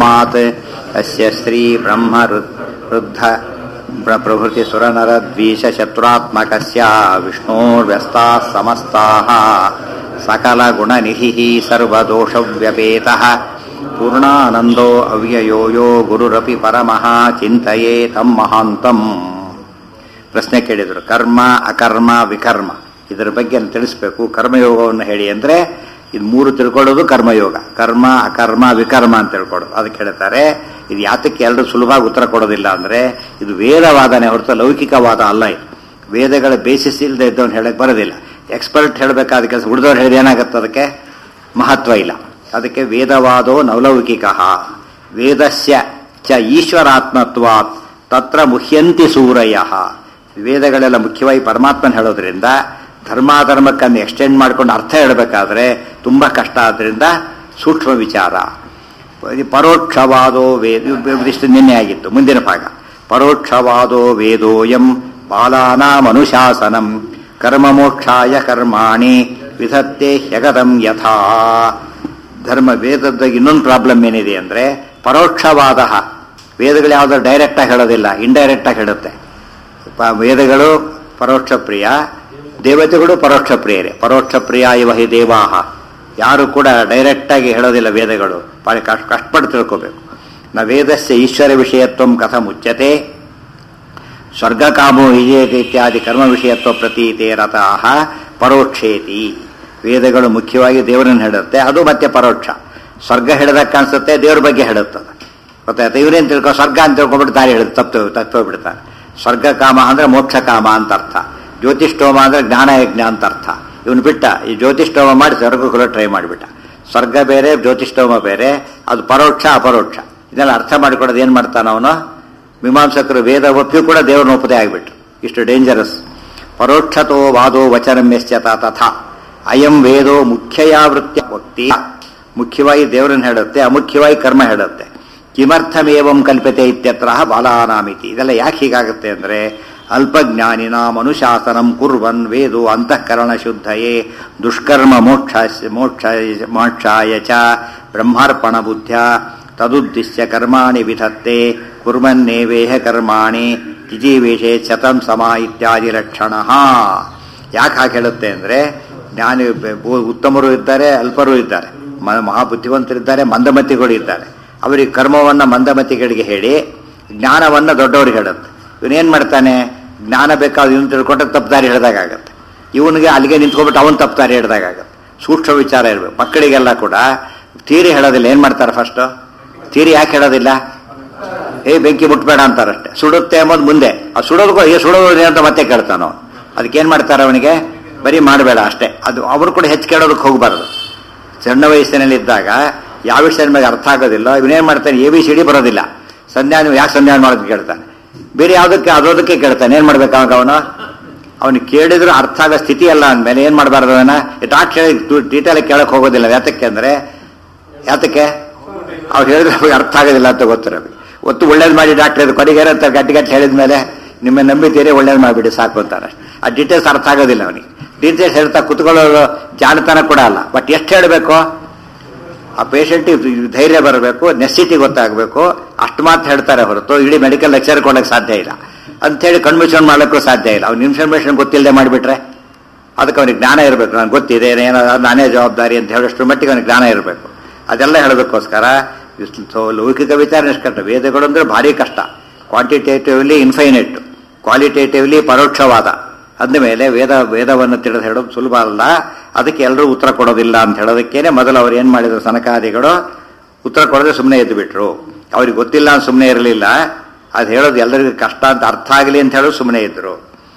ತಸ್ಮಾತ್ ಅಸ್ಯ ಶ್ರೀ ಬ್ರಹ್ಮ ವೃದ್ಧ ಪ್ರಭೃತಿ ಸುರನರ ದ್ವೇಷ ಶತ್ರುತ್ಮಕಸ್ಯ ವಿಷ್ಣೋರ್ವ್ಯಸ್ತಾ ಸಮಸ್ತಾಃ ಸಕಲ ಗುಣನಿಧಿ ಸರ್ವದೋಷವ್ಯಪೇತಃ ಪೂರ್ಣಾನಂದೋ ಅವ್ಯಯೋ ಯೋ ಗುರುರಪಿ ಪರಮಃ ಚಿಂತೆಯೇ ತಮ್ಮ ಮಹಾಂತಂ ಪ್ರಶ್ನೆ ಕೇಳಿದರು ಕರ್ಮ ಅಕರ್ಮ ವಿಕರ್ಮ ಇದರ ಬಗ್ಗೆ ತಿಳಿಸ್ಬೇಕು ಕರ್ಮಯೋಗವನ್ನು ಹೇಳಿ ಅಂದರೆ ಇದು ಮೂರು ತಿಳ್ಕೊಳ್ಳೋದು ಕರ್ಮಯೋಗ ಕರ್ಮ ಅಕರ್ಮ ವಿಕರ್ಮ ಅಂತ ತಿಳ್ಕೊಳ್ಳೋದು ಅದಕ್ಕೆ ಹೇಳ್ತಾರೆ ಇದು ಯಾತಕ್ಕೆ ಎಲ್ಲರೂ ಸುಲಭವಾಗಿ ಉತ್ತರ ಕೊಡೋದಿಲ್ಲ ಅಂದರೆ ಇದು ವೇದವಾದನೆ ಹೊರತು ಲೌಕಿಕವಾದ ಅಲ್ಲ ಇದು ವೇದಗಳ ಬೇಸಿಸ್ ಇಲ್ಲದೆ ಇದ್ದವನು ಹೇಳಕ್ಕೆ ಬರೋದಿಲ್ಲ ಎಕ್ಸ್ಪರ್ಟ್ ಹೇಳಬೇಕಾದ ಕೆಲಸ ಉಳಿದವ್ರು ಹೇಳಿದ ಏನಾಗುತ್ತೆ ಅದಕ್ಕೆ ಮಹತ್ವ ಇಲ್ಲ ಅದಕ್ಕೆ ವೇದವಾದೋ ನವಲೌಕಿಕ ವೇದಸ್ಯ ಚ ಈಶ್ವರಾತ್ಮತ್ವಾತ್ ತತ್ರ ಮುಹ್ಯಂತಿ ಸೂರಯ ವೇದಗಳೆಲ್ಲ ಮುಖ್ಯವಾಗಿ ಪರಮಾತ್ಮನ ಹೇಳೋದ್ರಿಂದ ಧರ್ಮಾಧರ್ಮಕ್ಕನ್ನು ಎಕ್ಸ್ಟೆಂಡ್ ಮಾಡ್ಕೊಂಡು ಅರ್ಥ ಹೇಳಬೇಕಾದ್ರೆ ತುಂಬ ಕಷ್ಟ ಆದ್ದರಿಂದ ಸೂಕ್ಷ್ಮ ವಿಚಾರ ಪರೋಕ್ಷವಾದೋ ವೇದ ಇಷ್ಟು ನಿನ್ನೆ ಆಗಿತ್ತು ಮುಂದಿನ ಭಾಗ ಪರೋಕ್ಷವಾದೋ ವೇದೋಯಂ ಬಾಲಾನಾಮನುಶಾಸನಂ ಕರ್ಮಮೋಕ್ಷಾಯ ಕರ್ಮಾಣಿ ವಿಧತ್ತೆ ಹ್ಯಗದಂ ಯಥಾ ಧರ್ಮ ವೇದದ ಇನ್ನೊಂದು ಪ್ರಾಬ್ಲಮ್ ಏನಿದೆ ಅಂದರೆ ಪರೋಕ್ಷವಾದ ವೇದಗಳು ಯಾವುದೋ ಡೈರೆಕ್ಟಾಗಿ ಹೇಳೋದಿಲ್ಲ ಇಂಡೈರೆಕ್ಟಾಗಿ ಹೇಳುತ್ತೆ ವೇದಗಳು ಪರೋಕ್ಷ ಪ್ರಿಯ ದೇವತೆಗಳು ಪರೋಕ್ಷ ಪ್ರಿಯರೇ ಪರೋಕ್ಷ ಪ್ರಿಯ ಇವ ಹಿ ದೇವಾಹ ಯಾರು ಕೂಡ ಡೈರೆಕ್ಟಾಗಿ ಹೇಳೋದಿಲ್ಲ ವೇದಗಳು ಭಾಳ ಕಷ್ಟ ಕಷ್ಟಪಟ್ಟು ತಿಳ್ಕೋಬೇಕು ನ ವೇದಸ್ಯ ಈಶ್ವರ ವಿಷಯತ್ವ ಕಥ ಮುಚ್ಚತೆ ಸ್ವರ್ಗಕಾಮೋ ವಿಜೇತ ಇತ್ಯಾದಿ ಕರ್ಮ ವಿಷಯತ್ವ ಪ್ರತೀತೆ ರಥಾಹ ಪರೋಕ್ಷೇತಿ ವೇದಗಳು ಮುಖ್ಯವಾಗಿ ದೇವರನ್ನು ಹೇಳುತ್ತೆ ಅದು ಮತ್ತೆ ಪರೋಕ್ಷ ಸ್ವರ್ಗ ಹಿಡಿದಕ್ಕೆ ಕಾಣಿಸುತ್ತೆ ದೇವ್ರ ಬಗ್ಗೆ ಹೇಳುತ್ತದೆ ಗೊತ್ತಾಯ್ತು ಇವರೇನು ತಿಳ್ಕೊ ಸ್ವರ್ಗ ಅಂತ ತಿಳ್ಕೊಬಿಟ್ಟು ದಾರಿ ಹೇಳುತ್ತೆ ತಪ್ಪು ತಪ್ಪು ಬಿಡ್ತಾರೆ ಸ್ವರ್ಗ ಕಾಮ ಅಂದ್ರೆ ಮೋಕ್ಷ ಕಾಮ ಅಂತ ಅರ್ಥ ಜ್ಯೋತಿಷ್ಠೋಮ ಅಂದ್ರೆ ಜ್ಞಾನ ಯಜ್ಞ ಅಂತ ಅರ್ಥ ಇವನು ಬಿಟ್ಟ ಈ ಜ್ಯೋತಿಷ್ಠೋಮ ಮಾಡಿ ಸ್ವರ್ಗಕ್ಕೂ ಟ್ರೈ ಮಾಡಿಬಿಟ್ಟ ಸ್ವರ್ಗ ಬೇರೆ ಜ್ಯೋತಿಷ್ಠೋಮ ಬೇರೆ ಅದು ಪರೋಕ್ಷ ಅಪರೋಕ್ಷ ಇದನ್ನೆಲ್ಲ ಅರ್ಥ ಮಾಡಿಕೊಡೋದು ಏನು ಮಾಡ್ತಾನ ಅವನು ಮೀಮಾಂಸಕರು ವೇದ ಒಪ್ಪಿ ಕೂಡ ದೇವರನ್ನ ಒಪ್ಪದೇ ಆಗಿಬಿಟ್ರು ಇಷ್ಟು ಡೇಂಜರಸ್ ಪರೋಕ್ಷತೋ ವಾದೋ ವಚನಮ್ಯಶ್ಚತ ತಥಾ ಅಯಂ ವೇದೋ ಮುಖ್ಯಯಾವೃತ್ಯ ಭಕ್ತಿ ಮುಖ್ಯವಾಗಿ ದೇವರನ್ನು ಹೇಳುತ್ತೆ ಅಮುಖ್ಯವಾಗಿ ಕರ್ಮ ಹೇಳುತ್ತೆ ಕಿಮರ್ಥಮೇವಂ ಕಲ್ಪತೆ ಇತ್ಯತ್ರ ಬಾಲಾನಾಮಿತಿ ಇದೆಲ್ಲ ಯಾಕೆ ಹೀಗಾಗುತ್ತೆ ಅಂದರೆ ಅಲ್ಪಜ್ಞಾನಿನ ಮನುಶಾಸನಂ ಕುರ್ವನ್ ವೇದೋ ಅಂತಃಕರಣ ಶುದ್ಧಯೇ ದುಷ್ಕರ್ಮ ಮೋಕ್ಷ ಮೋಕ್ಷ ಮೋಕ್ಷಾಯ ಚ ಬ್ರಹ್ಮಾರ್ಪಣ ಬುದ್ಧ್ಯ ತದುದ್ದಿಶ್ಯ ಕರ್ಮಾಣಿ ವಿಧತ್ತೆ ಕುರ್ಮನ್ನೇವೇಹ ಕರ್ಮಾಣಿ ಜಿಜೀವೇಶೆ ಶತಂ ಸಮ ಇತ್ಯಾದಿ ಲಕ್ಷಣ ಯಾಕೆ ಹಾಗೆ ಹೇಳುತ್ತೆ ಅಂದರೆ ಜ್ಞಾನಿ ಉತ್ತಮರು ಇದ್ದಾರೆ ಅಲ್ಪರು ಇದ್ದಾರೆ ಮಹಾಬುದ್ಧಿವಂತರಿದ್ದಾರೆ ಮಂದಮತಿಗಳು ಇದ್ದಾರೆ ಅವರಿಗೆ ಕರ್ಮವನ್ನು ಮಂದಮತಿಗಳಿಗೆ ಹೇಳಿ ಜ್ಞಾನವನ್ನು ದೊಡ್ಡವ್ರಿಗೆ ಹೇಳುತ್ತೆ ಇವನೇನು ಮಾಡ್ತಾನೆ ಜ್ಞಾನ ಬೇಕಾದ ಇವನು ತಿಳ್ಕೊಂಡ್ರೆ ತಪ್ಪದಾರಿ ಹಿಡ್ದಾಗತ್ತೆ ಇವನಿಗೆ ಅಲ್ಲಿಗೆ ನಿಂತ್ಕೊಬಿಟ್ಟು ಅವನು ತಪ್ಪದಾರಿ ಹಿಡ್ದಾಗತ್ತೆ ಸೂಕ್ಷ್ಮ ವಿಚಾರ ಇರಬೇಕು ಮಕ್ಕಳಿಗೆಲ್ಲ ಕೂಡ ತೀರಿ ಹೇಳೋದಿಲ್ಲ ಏನು ಮಾಡ್ತಾರೆ ಫಸ್ಟು ತೀರಿ ಯಾಕೆ ಹೇಳೋದಿಲ್ಲ ಏ ಬೆಂಕಿ ಮುಟ್ಬೇಡ ಅಂತಾರಷ್ಟೇ ಸುಡುತ್ತೆ ಎಂಬುದು ಮುಂದೆ ಆ ಸುಡೋದು ಏ ಸುಡೋದು ಅಂತ ಮತ್ತೆ ಕೇಳ್ತಾನೋ ಅದಕ್ಕೇನು ಮಾಡ್ತಾರೆ ಅವನಿಗೆ ಬರೀ ಮಾಡಬೇಡ ಅಷ್ಟೇ ಅದು ಅವರು ಕೂಡ ಹೆಚ್ಚು ಕೇಳೋದಕ್ಕೆ ಹೋಗಬಾರ್ದು ಸಣ್ಣ ವಯಸ್ಸಿನಲ್ಲಿ ಇದ್ದಾಗ ಯಾವ ವಿಷಯ ಮೇಲೆ ಅರ್ಥ ಆಗೋದಿಲ್ಲ ಇವನೇನು ಮಾಡ್ತಾನೆ ಎ ಬಿ ಸಿ ಡಿ ಬರೋದಿಲ್ಲ ಸಂಧ್ಯಾ ನೀವು ಯಾಕೆ ಸಂಧ್ಯಾ ಮಾಡೋದಕ್ಕೆ ಕೇಳ್ತಾನೆ ಬೇರೆ ಯಾವುದಕ್ಕೆ ಅದೋದಕ್ಕೆ ಕೇಳ್ತಾನೆ ಏನು ಮಾಡ್ಬೇಕು ಅವಾಗ ಅವನು ಅವನು ಕೇಳಿದ್ರು ಅರ್ಥ ಆಗೋ ಸ್ಥಿತಿ ಅಲ್ಲ ಅಂದಮೇಲೆ ಏನು ಮಾಡಬಾರ್ದು ಅವನ ಡಾಕ್ಟರ್ ಹೇಳಿ ಡೀಟೇಲ್ ಕೇಳಕ್ಕೆ ಹೋಗೋದಿಲ್ಲ ಯಾತಕ್ಕೆ ಅಂದರೆ ಯಾತಕ್ಕೆ ಅವ್ರು ಹೇಳಿದ್ರೆ ಅವ್ರಿಗೆ ಅರ್ಥ ಆಗೋದಿಲ್ಲ ಅಂತ ಗೊತ್ತಿರ ಒತ್ತು ಒಳ್ಳೇದು ಮಾಡಿ ಡಾಕ್ಟರ್ ಇದು ಕೊನೆಗೆ ಅಂತ ಗಟ್ಟಿ ಗಟ್ಟಿ ಹೇಳಿದ ಮೇಲೆ ನಿಮ್ಮ ನಂಬಿತೀರಿ ಒಳ್ಳೇದು ಮಾಡಿಬಿಡಿ ಸಾಕು ಅಂತಾರೆ ಆ ಡೀಟೇಲ್ಸ್ ಅರ್ಥ ಆಗೋದಿಲ್ಲ ಅವನಿಗೆ ಡೀಟೇಲ್ಸ್ ಹೇಳ್ತಾ ಕುತ್ಕೊಳ್ಳೋದು ಜಾಣತನ ಕೂಡ ಅಲ್ಲ ಬಟ್ ಎಷ್ಟು ಹೇಳಬೇಕು ಆ ಪೇಷಂಟಿಗೆ ಧೈರ್ಯ ಬರಬೇಕು ನೆಸಿಟಿ ಗೊತ್ತಾಗಬೇಕು ಅಷ್ಟು ಮಾತ್ರ ಹೇಳ್ತಾರೆ ಹೊರತು ಇಡೀ ಮೆಡಿಕಲ್ ಲೆಕ್ಚರ್ ಕೊಡೋಕ್ಕೆ ಸಾಧ್ಯ ಇಲ್ಲ ಅಂಥೇಳಿ ಕನ್ವಿಷನ್ ಮಾಡೋಕ್ಕೂ ಸಾಧ್ಯ ಇಲ್ಲ ಅವ್ನು ಇನ್ಫಾರ್ಮೇಷನ್ ಗೊತ್ತಿಲ್ಲದೆ ಮಾಡಿಬಿಟ್ರೆ ಅದಕ್ಕೆ ಅವನಿಗೆ ಜ್ಞಾನ ಇರಬೇಕು ನನಗೆ ಗೊತ್ತಿದೆ ಏನೋ ನಾನೇ ಜವಾಬ್ದಾರಿ ಅಂತ ಹೇಳೋಷ್ಟು ಮಟ್ಟಿಗೆ ಅವನಿಗೆ ಜ್ಞಾನ ಇರಬೇಕು ಅದೆಲ್ಲ ಹೇಳೋದಕ್ಕೋಸ್ಕರ ಸೊ ಲೌಕಿಕ ವಿಚಾರ ಕಷ್ಟ ವೇದಗಳು ಅಂದರೆ ಭಾರಿ ಕಷ್ಟ ಕ್ವಾಂಟಿಟೇಟಿವ್ಲಿ ಇನ್ಫೈನೈಟ್ ಕ್ವಾಲಿಟೇಟಿವ್ಲಿ ಪರೋಕ್ಷವಾದ ಅಂದಮೇಲೆ ವೇದ ವೇದವನ್ನು ತಿಳಿದು ಹೇಳೋದು ಸುಲಭ ಅಲ್ಲ ಅದಕ್ಕೆ ಎಲ್ಲರೂ ಉತ್ತರ ಕೊಡೋದಿಲ್ಲ ಅಂತ ಹೇಳೋದಕ್ಕೇನೆ ಮೊದಲು ಅವ್ರು ಏನು ಮಾಡಿದ್ರು ಸನಕಾದಿಗಳು ಉತ್ತರ ಕೊಡದೆ ಸುಮ್ಮನೆ ಎದ್ದು ಬಿಟ್ರು ಅವ್ರಿಗೆ ಗೊತ್ತಿಲ್ಲ ಅಂತ ಸುಮ್ಮನೆ ಇರಲಿಲ್ಲ ಅದು ಹೇಳೋದು ಎಲ್ಲರಿಗೂ ಕಷ್ಟ ಅಂತ ಅರ್ಥ ಆಗಲಿ ಅಂತ ಹೇಳೋದು ಸುಮ್ಮನೆ ಇದ್ರು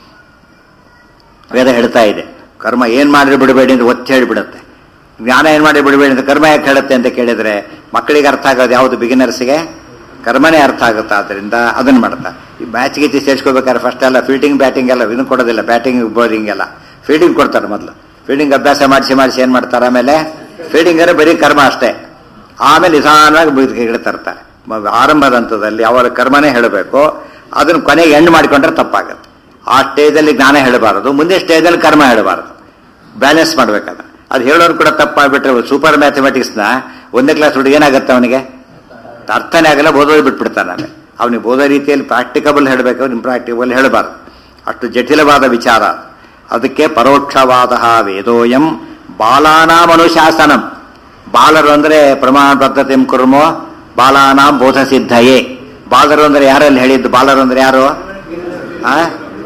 ವೇದ ಹೇಳ್ತಾ ಇದೆ ಕರ್ಮ ಏನು ಮಾಡಿ ಬಿಡಬೇಡಿ ಅಂತ ಒತ್ತಿ ಹೇಳಿಬಿಡುತ್ತೆ ಜ್ಞಾನ ಏನು ಮಾಡಿ ಬಿಡಬೇಡಿ ಅಂತ ಕರ್ಮ ಯಾಕೆ ಹೇಳುತ್ತೆ ಅಂತ ಕೇಳಿದರೆ ಮಕ್ಕಳಿಗೆ ಅರ್ಥ ಆಗೋದು ಯಾವುದು ಬಿಗಿನರ್ಸ್ಗೆ ಕರ್ಮನೇ ಅರ್ಥ ಆಗುತ್ತೆ ಆದ್ದರಿಂದ ಅದನ್ನು ಮಾಡ್ತಾ ಈ ಮ್ಯಾಚ್ ಗೀಚ್ ಸೇರಿಸ್ಕೋಬೇಕಾದ್ರೆ ಫಸ್ಟ್ ಎಲ್ಲ ಫೀಲ್ಡಿಂಗ್ ಬ್ಯಾಟಿಂಗ್ ಎಲ್ಲ ಇದನ್ನು ಕೊಡೋದಿಲ್ಲ ಬ್ಯಾಟಿಂಗ್ ಬೌಲಿಂಗ್ ಎಲ್ಲ ಫೀಲ್ಡಿಂಗ್ ಕೊಡ್ತಾರೆ ಮೊದಲು ಫೀಲ್ಡಿಂಗ್ ಅಭ್ಯಾಸ ಮಾಡಿಸಿ ಮಾಡಿಸಿ ಏನು ಮಾಡ್ತಾರೆ ಆಮೇಲೆ ಫೀಲ್ಡಿಂಗ್ ಅಂದರೆ ಬರೀ ಕರ್ಮ ಅಷ್ಟೇ ಆಮೇಲೆ ನಿಧಾನವಾಗಿ ಬದುಕಿಗೆ ತರ್ತಾರೆ ಆರಂಭದ ಹಂತದಲ್ಲಿ ಅವರ ಕರ್ಮನೇ ಹೇಳಬೇಕು ಅದನ್ನು ಕೊನೆಗೆ ಎಂಡ್ ಮಾಡಿಕೊಂಡ್ರೆ ತಪ್ಪಾಗುತ್ತೆ ಆ ಸ್ಟೇಜಲ್ಲಿ ಜ್ಞಾನ ಹೇಳಬಾರದು ಮುಂದೆ ಸ್ಟೇಜಲ್ಲಿ ಕರ್ಮ ಹೇಳಬಾರದು ಬ್ಯಾಲೆನ್ಸ್ ಮಾಡ್ಬೇಕಲ್ಲ ಅದು ಹೇಳೋರು ಕೂಡ ತಪ್ಪಾಗ್ಬಿಟ್ರೆ ಸೂಪರ್ ಮ್ಯಾಥಮೆಟಿಕ್ಸ್ನ ಒಂದನೇ ಕ್ಲಾಸ್ ಹುಡುಗ ಏನಾಗುತ್ತೆ ಅವನಿಗೆ ಅರ್ಥನೇ ಆಗಲ್ಲ ಬೋಧೋದು ಬಿಟ್ಬಿಡ್ತಾನೆ ಆಮೇಲೆ ಅವನಿಗೆ ಬೋಧ ರೀತಿಯಲ್ಲಿ ಪ್ರಾಕ್ಟಿಕಬಲ್ ಹೇಳಬೇಕು ಇಂಪ್ರಾಕ್ಟಿಕಬಲ್ ಹೇಳಬಾರ್ದು ಅಷ್ಟು ಜಟಿಲವಾದ ವಿಚಾರ ಅದಕ್ಕೆ ಪರೋಕ್ಷವಾದ ವೇದೋಯಂ ಬಾಲಾನಾಂ ಅನುಶಾಸನಂ ಬಾಲರು ಅಂದ್ರೆ ಪ್ರಮಾಣ ಪದ್ಧತಿ ಕುರ್ಮೋ ಬಾಲಾನಾಂ ಬೋಧ ಸಿದ್ಧಯೇ ಬಾಲರು ಅಂದ್ರೆ ಯಾರಲ್ಲಿ ಹೇಳಿದ್ದು ಬಾಲರು ಅಂದ್ರೆ ಯಾರು ಆ?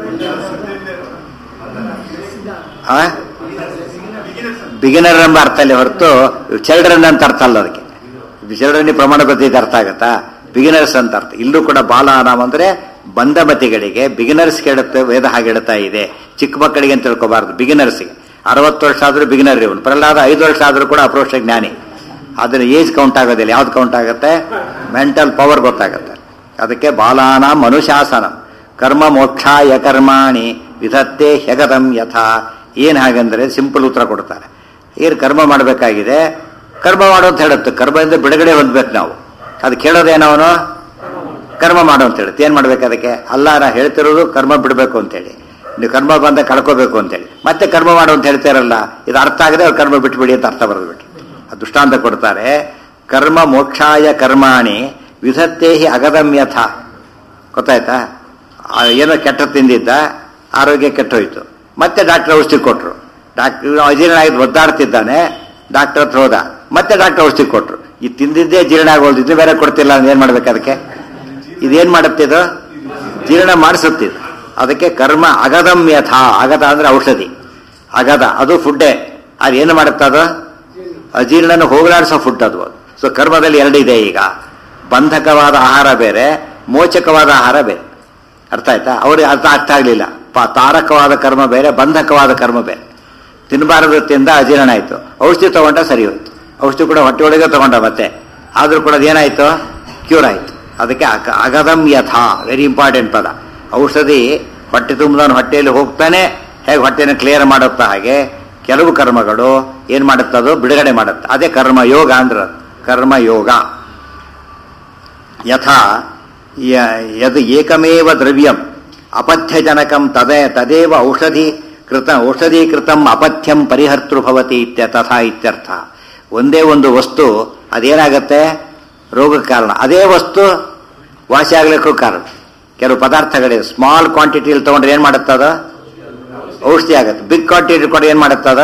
ಆ? ಬಿಗಿನರ್ ಎಂಬ ಅರ್ಥ ಅಲ್ಲಿ ಹೊರತು ಚಿಲ್ಡ್ರನ್ ಅಂತ ಅರ್ಥ ಅಲ್ಲ ಅದಕ್ಕೆ ಚಿಲ್ಡ್ರನ್ ಪ್ರಮಾಣ ಪದ್ಧತಿ ಅರ್ಥ ಆಗತ್ತಾ ಬಿಗಿನರ್ಸ್ ಅಂತ ಅರ್ಥ ಇಲ್ಲೂ ಕೂಡ ಬಾಲಾನಾಮ್ ಅಂದ್ರೆ ಬಂಧಮತಿಗಳಿಗೆ ಬಿಗಿನರ್ಸ್ ಕೇಳುತ್ತೆ ವೇದ ಹಾಗೆ ಹೇಳ್ತಾ ಇದೆ ಚಿಕ್ಕ ಮಕ್ಕಳಿಗೆ ಅಂತ ತಿಳ್ಕೊಬಾರ್ದು ಬಿಗಿನರ್ಸ್ಗೆ ಅರವತ್ತು ವರ್ಷ ಆದ್ರೂ ಬಿಗಿನರ್ ಇವನು ಪ್ರಹ್ಲಾದ ಐದು ವರ್ಷ ಆದ್ರೂ ಕೂಡ ಅಪ್ರೋಷ ಜ್ಞಾನಿ ಆದ್ರೆ ಏಜ್ ಕೌಂಟ್ ಆಗೋದಿಲ್ಲ ಯಾವ್ದು ಕೌಂಟ್ ಆಗುತ್ತೆ ಮೆಂಟಲ್ ಪವರ್ ಗೊತ್ತಾಗುತ್ತೆ ಅದಕ್ಕೆ ಬಾಲಾನಾಂ ಅನುಶಾಸನ ಕರ್ಮ ಮೋಕ್ಷಾಯ ಕರ್ಮಾಣಿ ವಿಧತ್ತೆ ಹೆಗದಂ ಯಥಾ ಏನ್ ಹಾಗಂದ್ರೆ ಸಿಂಪಲ್ ಉತ್ತರ ಕೊಡ್ತಾರೆ ಏನು ಕರ್ಮ ಮಾಡಬೇಕಾಗಿದೆ ಕರ್ಮ ಮಾಡು ಅಂತ ಹೇಳುತ್ತೆ ಕರ್ಮದಿಂದ ಬಿಡುಗಡೆ ಹೊಂದ್ಬೇಕು ನಾವು ಅದು ಕೇಳೋದೇನವನು ಕರ್ಮ ಮಾಡು ಅಂತ ಹೇಳುತ್ತೆ ಏನ್ ಮಾಡ್ಬೇಕು ಅದಕ್ಕೆ ಅಲ್ಲ ನಾ ಹೇಳ್ತಿರೋದು ಕರ್ಮ ಬಿಡಬೇಕು ಅಂತೇಳಿ ನೀವು ಕರ್ಮ ಬಂದ ಕಳ್ಕೋಬೇಕು ಅಂತೇಳಿ ಮತ್ತೆ ಕರ್ಮ ಮಾಡು ಅಂತ ಹೇಳ್ತಾರಲ್ಲ ಇದು ಅರ್ಥ ಆಗದೆ ಅವ್ರು ಕರ್ಮ ಬಿಟ್ಬಿಡಿ ಅಂತ ಅರ್ಥ ಬರೆದ್ಬಿಟ್ಟು ಅದು ದೃಷ್ಟಾಂತ ಕೊಡ್ತಾರೆ ಕರ್ಮ ಮೋಕ್ಷಾಯ ಕರ್ಮಾಣಿ ವಿಧತ್ತೇಹಿ ಅಗದಂ ಯಥ ಗೊತ್ತಾಯ್ತಾ ಆ ಏನೋ ಕೆಟ್ಟ ತಿಂದಿದ್ದ ಆರೋಗ್ಯ ಕೆಟ್ಟೋಯ್ತು ಮತ್ತೆ ಡಾಕ್ಟರ್ ಔಷಧಿ ಕೊಟ್ರು ಡಾಕ್ಟರ್ ಅಜೀರ್ಣ ಆಗಿ ಒದ್ದಾಡ್ತಿದ್ದಾನೆ ಡಾಕ್ಟರ್ ಹತ್ರ ಹೋದ ಮತ್ತೆ ಡಾಕ್ಟರ್ ಔಷಧಿ ಕೊಟ್ರು ಈ ತಿಂದಿದ್ದೇ ಜೀರ್ಣ ಆಗೋಲ್ದಿದ್ದು ಬೇರೆ ಕೊಡ್ತಿಲ್ಲ ಅಂದ್ರೆ ಏನ್ ಮಾಡ್ಬೇಕು ಅದಕ್ಕೆ ಇದೇನ್ ಮಾಡುತ್ತೆ ಇದು ಜೀರ್ಣ ಮಾಡಿಸುತ್ತಿದ್ದು ಅದಕ್ಕೆ ಕರ್ಮ ಅಗದಂ ಯಥ ಅಗದ ಅಂದ್ರೆ ಔಷಧಿ ಅಗದ ಅದು ಫುಡ್ಡೇ ಅದು ಏನು ಮಾಡುತ್ತೆ ಅದು ಅಜೀರ್ಣನ ಹೋಗಲಾಡಿಸೋ ಫುಡ್ ಅದು ಸೊ ಕರ್ಮದಲ್ಲಿ ಎರಡು ಇದೆ ಈಗ ಬಂಧಕವಾದ ಆಹಾರ ಬೇರೆ ಮೋಚಕವಾದ ಆಹಾರ ಬೇರೆ ಅರ್ಥ ಆಯ್ತಾ ಅವ್ರಿಗೆ ಅರ್ಥ ಅರ್ಥ ಆಗ್ಲಿಲ್ಲ ಪ- ತಾರಕವಾದ ಕರ್ಮ ಬೇರೆ ಬಂಧಕವಾದ ಕರ್ಮ ಬೇರೆ ತಿನ್ನಬಾರದು ತಿಂದ ಅಜೀರ್ಣ ಆಯ್ತು ಔಷಧಿ ತಗೊಂಡ ಸರಿ ಹೋಯ್ತು ಔಷಧಿ ಕೂಡ ಹೊಟ್ಟೆ ಒಳಗೆ ತಗೊಂಡ ಮತ್ತೆ ಆದ್ರೂ ಕೂಡ ಅದೇನಾಯ್ತು ಕ್ಯೂರ್ ಆಯ್ತು ಅದಕ್ಕೆ ಅಗ- ಅಗದಂ ಯಥ ವೆರಿ ಇಂಪಾರ್ಟೆಂಟ್ ಪದ ಔಷಧಿ ಹೊಟ್ಟೆ ತುಂಬಿದವನು ಹೊಟ್ಟೆಯಲ್ಲಿ ಹೋಗ್ತಾನೆ ಹೇಗೆ ಹೊಟ್ಟೆನ ಕ್ಲಿಯರ್ ಮಾಡುತ್ತಾ ಹಾಗೆ ಕೆಲವು ಕರ್ಮಗಳು ಏನ್ ಮಾಡುತ್ತದೋ ಬಿಡುಗಡೆ ಮಾಡುತ್ತೆ ಅದೇ ಕರ್ಮ ಯೋಗ ಅಂದ್ರೆ ಕರ್ಮ ಯೋಗ ಯಥಾ ಯ- ಯದ್ ಏಕಮೇವ ದ್ರವ್ಯಂ ಅಪಥ್ಯಜನಕಂ ತದೇ ತದೇವ ಔಷಧಿ ಕೃತ ಔಷಧೀಕೃತಂ ಅಪಥ್ಯಂ ಪರಿಹರ್ತೃ ಭವತಿ ಇತ್ಯ ತಥಾ ಇತ್ಯರ್ಥ ಒಂದೇ ಒಂದು ವಸ್ತು ಅದೇನಾಗತ್ತೆ ರೋಗಕ್ಕೆ ಕಾರಣ ಅದೇ ವಸ್ತು ವಾಸಿ ಆಗ್ಲಿಕ್ಕೂ ಕಾರಣ ಕೆಲವು ಪದಾರ್ಥಗಳಿವೆ ಸ್ಮಾಲ್ ಕ್ವಾಂಟಿಟಿಯಲ್ಲಿ ತಗೊಂಡ್ರೆ ಏನ್ ಮಾಡುತ್ತದ ಔಷಧಿ ಆಗತ್ತೆ ಬಿಗ್ ಕ್ವಾಂಟಿಟಿ ಕೂಡ ಏನ್ ಮಾಡುತ್ತದ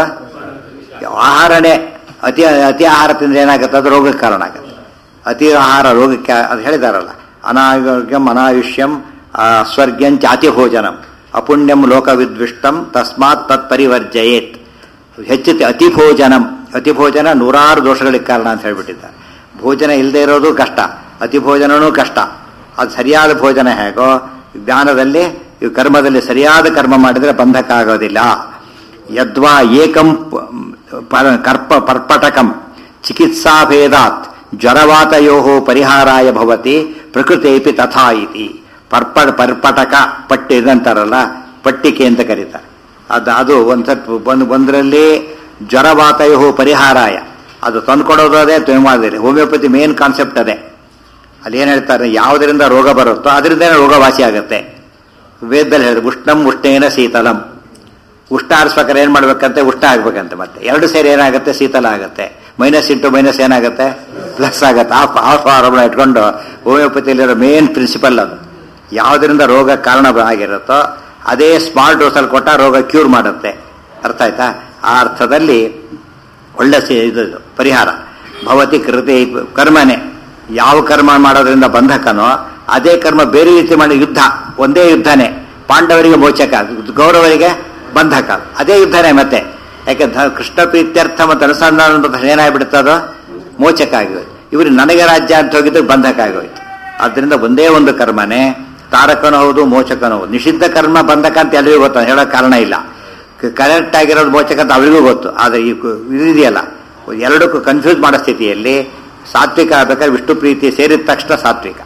ಆಹಾರನೇ ಅತಿ ಅತಿ ಆಹಾರ ತಿಂದ್ರೆ ಏನಾಗುತ್ತೆ ಅದು ರೋಗಕ್ಕೆ ಕಾರಣ ಆಗುತ್ತೆ ಅತಿ ಆಹಾರ ರೋಗಕ್ಕೆ ಅದು ಹೇಳಿದಾರಲ್ಲ ಅನಾರೋಗ್ಯಂ ಅನಾಯುಷ್ಯಂ ಸ್ವರ್ಗ್ಯಂಚ ಅತಿ ಭೋಜನಂ ಅಪುಣ್ಯಂ ಲೋಕವಿದ್ವಿಷ್ಟಂ ತಸ್ಮಾತ್ ತತ್ ಪರಿವರ್ಜಯೇತ್ ಹೆಚ್ಚು ಅತಿ ಭೋಜನಂ ಅತಿ ಭೋಜನ ನೂರಾರು ದೋಷಗಳಿಗೆ ಕಾರಣ ಅಂತ ಹೇಳ್ಬಿಟ್ಟಿದ್ದಾರೆ ಭೋಜನ ಇಲ್ಲದೆ ಇರೋದು ಕಷ್ಟ ಅತಿ ಭೋಜನನೂ ಕಷ್ಟ ಅದು ಸರಿಯಾದ ಭೋಜನ ಹೇಗೋ ಜ್ಞಾನದಲ್ಲಿ ಈ ಕರ್ಮದಲ್ಲಿ ಸರಿಯಾದ ಕರ್ಮ ಮಾಡಿದ್ರೆ ಬಂಧಕ ಆಗೋದಿಲ್ಲ ಯದ್ವಾ ಏಕಂ ಪ- ಪ- ಕರ್ಪ ಪರ್ಪಟಕಂ ಚಿಕಿತ್ಸಾಭೇದಾತ್ ಜ್ವರವಾತಯೋ ಪರಿಹಾರಾಯ ಭವತಿ ಪ್ರಕೃತೇಪಿ ತಥಾ ಇತಿ ಪರ್ಪ ಪರ್ಪಟಕ ಪಟ್ಟಿ ಇದಂತಾರಲ್ಲ ಪಟ್ಟಿಕೆ ಅಂತ ಕರೀತಾರೆ ಅದು ಅದು ಒಂದ್ ಸ್ವಲ್ಪ ಒಂದು ಒಂದರಲ್ಲಿ ಜ್ವರವಾತಯೋ ಪರಿಹಾರಾಯ ಅದು ತಂದ್ಕೊಡೋದು ಅದೇ ಮಾಡಿದೆ ಹೋಮಿಯೋಪತಿ ಮೇನ್ ಕಾನ್ಸೆಪ್ಟ್ ಅದೇ ಅಲ್ಲಿ ಏನ್ ಹೇಳ್ತಾರೆ ಯಾವುದರಿಂದ ರೋಗ ಬರುತ್ತೋ ಅದರಿಂದನೇ ರೋಗ ವಾಸಿ ಆಗುತ್ತೆ ವೇದದಲ್ಲಿ ಹೇಳಿದ್ರು ಉಷ್ಣಂ ಉಷ್ಣೇನ ಶೀತಲಂ ಉಷ್ಣ ಆರಿಸ್ಬೇಕಾದ್ರೆ ಏನ್ ಮಾಡ್ಬೇಕಂತೆ ಉಷ್ಣ ಆಗ್ಬೇಕಂತೆ ಮತ್ತೆ ಎರಡು ಸೇರಿ ಏನಾಗುತ್ತೆ ಶೀತಲ ಆಗುತ್ತೆ ಮೈನಸ್ ಇಂಟು ಮೈನಸ್ ಏನಾಗುತ್ತೆ ಪ್ಲಸ್ ಆಗುತ್ತೆ ಆಫ್ ಆಫ್ ಆರೋಪ ಇಟ್ಕೊಂಡು ಹೋಮಿಯೋಪತಿಯಲ್ಲಿರೋ ಮೇನ್ ಪ್ರಿನ್ಸಿಪಲ್ ಅದು ಯಾವುದರಿಂದ ರೋಗ ಕಾರಣ ಆಗಿರುತ್ತೋ ಅದೇ ಸ್ಮಾಲ್ ಡೋಸಲ್ಲಿ ಕೊಟ್ಟ ರೋಗ ಕ್ಯೂರ್ ಮಾಡುತ್ತೆ ಅರ್ಥ ಆಯ್ತಾ ಆ ಅರ್ಥದಲ್ಲಿ ಒಳ್ಳೆ ಸಿ- ಇದು ಇದು ಪರಿಹಾರ ಭವತಿ ಕೃತಿ ಕರ್ಮನೇ ಯಾವ ಕರ್ಮ ಮಾಡೋದ್ರಿಂದ ಬಂಧಕನೋ ಅದೇ ಕರ್ಮ ಬೇರೆ ರೀತಿ ಮಾಡಿ ಯುದ್ಧ ಒಂದೇ ಯುದ್ಧನೇ ಪಾಂಡವರಿಗೆ ಮೋಚಕ ಗೌರವರಿಗೆ ಬಂಧಕ ಅದೇ ಯುದ್ಧನೇ ಮತ್ತೆ ಯಾಕೆ ಧ- ಕೃಷ್ಣ ಪ್ರೀತ್ಯರ್ಥ ಮತ್ತು ಅನುಸಂಧಾನ ಅಂತ ಏನಾಗ್ಬಿಡುತ್ತದೋ ಮೋಚಕ ಆಗೋಯ್ತು ಇವರು ನನಗೆ ರಾಜ್ಯ ಅಂತ ಹೋಗಿದ್ದು ಬಂಧಕ ಆಗೋಯ್ತು ಆದ್ರಿಂದ ಒಂದೇ ಒಂದು ಕರ್ಮನೇ ತಾರಕನೂ ಹೌದು ಮೋಚಕನೂ ಹೌದು ನಿಷಿದ್ಧ ಕರ್ಮ ಬಂಧಕ ಅಂತ ಎಲ್ಲರಿಗೂ ಗೊತ್ತ ಹೇಳೋ ಕಾರಣ ಇಲ್ಲ ಕರೆಕ್ಟ್ ಆಗಿರೋದು ಮೋಚಕ ಅಂತ ಅವರಿಗೂ ಗೊತ್ತು ಆದರೆ ಈ ಕು- ಇದೆಯಲ್ಲ ಎರಡಕ್ಕೂ ಕನ್ಫ್ಯೂಸ್ ಮಾಡೋ ಸ್ಥಿತಿಯಲ್ಲಿ ಸಾತ್ವಿಕ ಆಗ್ಬೇಕಾದ್ರೆ ವಿಷ್ಣು ಪ್ರೀತಿ ಸೇರಿದ ತಕ್ಷಣ ಸಾತ್ವಿಕ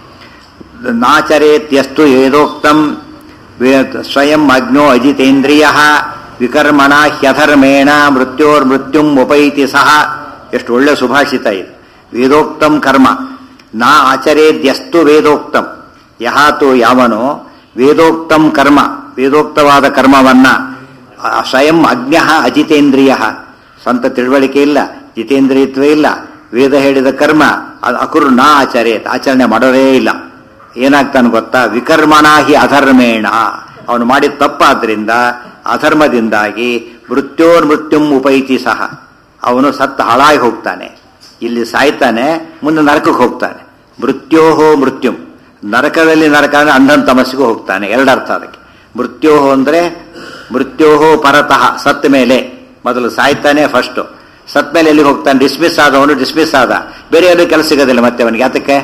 ನಾಚರೇತ್ಯಸ್ತು ಏದೋಕ್ತಂ ವೇ- ಸ್ವಯಂ ಅಗ್ನೋ ಅಜಿತೇಂದ್ರಿಯ ವಿಕರ್ಮಣ ಹ್ಯಧರ್ಮೇಣ ಮೃತ್ಯೋರ್ ಮೃತ್ಯುಂ ಉಪೈತಿ ಸಹ ಎಷ್ಟು ಒಳ್ಳೆ ಸುಭಾಷಿತ ಇದು ವೇದೋಕ್ತಂ ಕರ್ಮ ನಾ ಆಚರೇದ್ಯಸ್ತು ವೇದೋಕ್ತಂ ಯಹಾತು ಯಾವನು ವೇದೋಕ್ತಂ ಕರ್ಮ ವೇದೋಕ್ತವಾದ ಕರ್ಮವನ್ನ ಆ, ಸ್ವಯಂ ಅಜ್ಞ ಅಜಿತೇಂದ್ರಿಯ ಸ್ವಂತ ತಿಳುವಳಿಕೆ ಇಲ್ಲ ಜಿತೇಂದ್ರಿಯತ್ವ ಇಲ್ಲ ವೇದ ಹೇಳಿದ ಕರ್ಮ ಅದು ಅಕುರು ನಾ ಆಚರೇತ್ ಆಚರಣೆ ಮಾಡೋದೇ ಇಲ್ಲ ಏನಾಗ್ತಾನೆ ಗೊತ್ತಾ ವಿಕರ್ಮಣ ಹಿ ಅಧರ್ಮೇಣ ಅವನು ಮಾಡಿದ ತಪ್ಪಾದ್ರಿಂದ ಅಧರ್ಮದಿಂದಾಗಿ ಮೃತ್ಯೋರ್ ಮೃತ್ಯುಂ ಉಪೈತಿ ಸಹ ಅವನು ಸತ್ತ ಹಾಳಾಗಿ ಹೋಗ್ತಾನೆ ಇಲ್ಲಿ ಸಾಯ್ತಾನೆ ಮುಂದೆ ನರಕಕ್ಕೆ ಹೋಗ್ತಾನೆ ಮೃತ್ಯೋಹೋ ಮೃತ್ಯುಂ ನರಕದಲ್ಲಿ ನರಕ ಅಂದ್ರೆ ಅಂಧನ್ ತಮಸ್ಸಿಗೂ ಹೋಗ್ತಾನೆ ಎರಡರ್ಥ ಅದಕ್ಕೆ ಮೃತ್ಯೋಹೋ ಅಂದ್ರೆ ಮೃತ್ಯೋಹೋ ಪರತಃ ಸತ್ತ ಮೇಲೆ ಮೊದಲು ಸಾಯ್ತಾನೆ ಫಸ್ಟ್ ಸತ್ ಮೇಲೆ ಎಲ್ಲಿಗೆ ಹೋಗ್ತಾನೆ ಡಿಸ್ಮಿಸ್ ಆದವನು ಡಿಸ್ಮಿಸ್ ಆದ ಬೇರೆ ಏನು ಕೆಲಸ ಸಿಗೋದಿಲ್ಲ ಮತ್ತೆ ಅವನಿಗೆ ಯಾತಕ್ಕೆ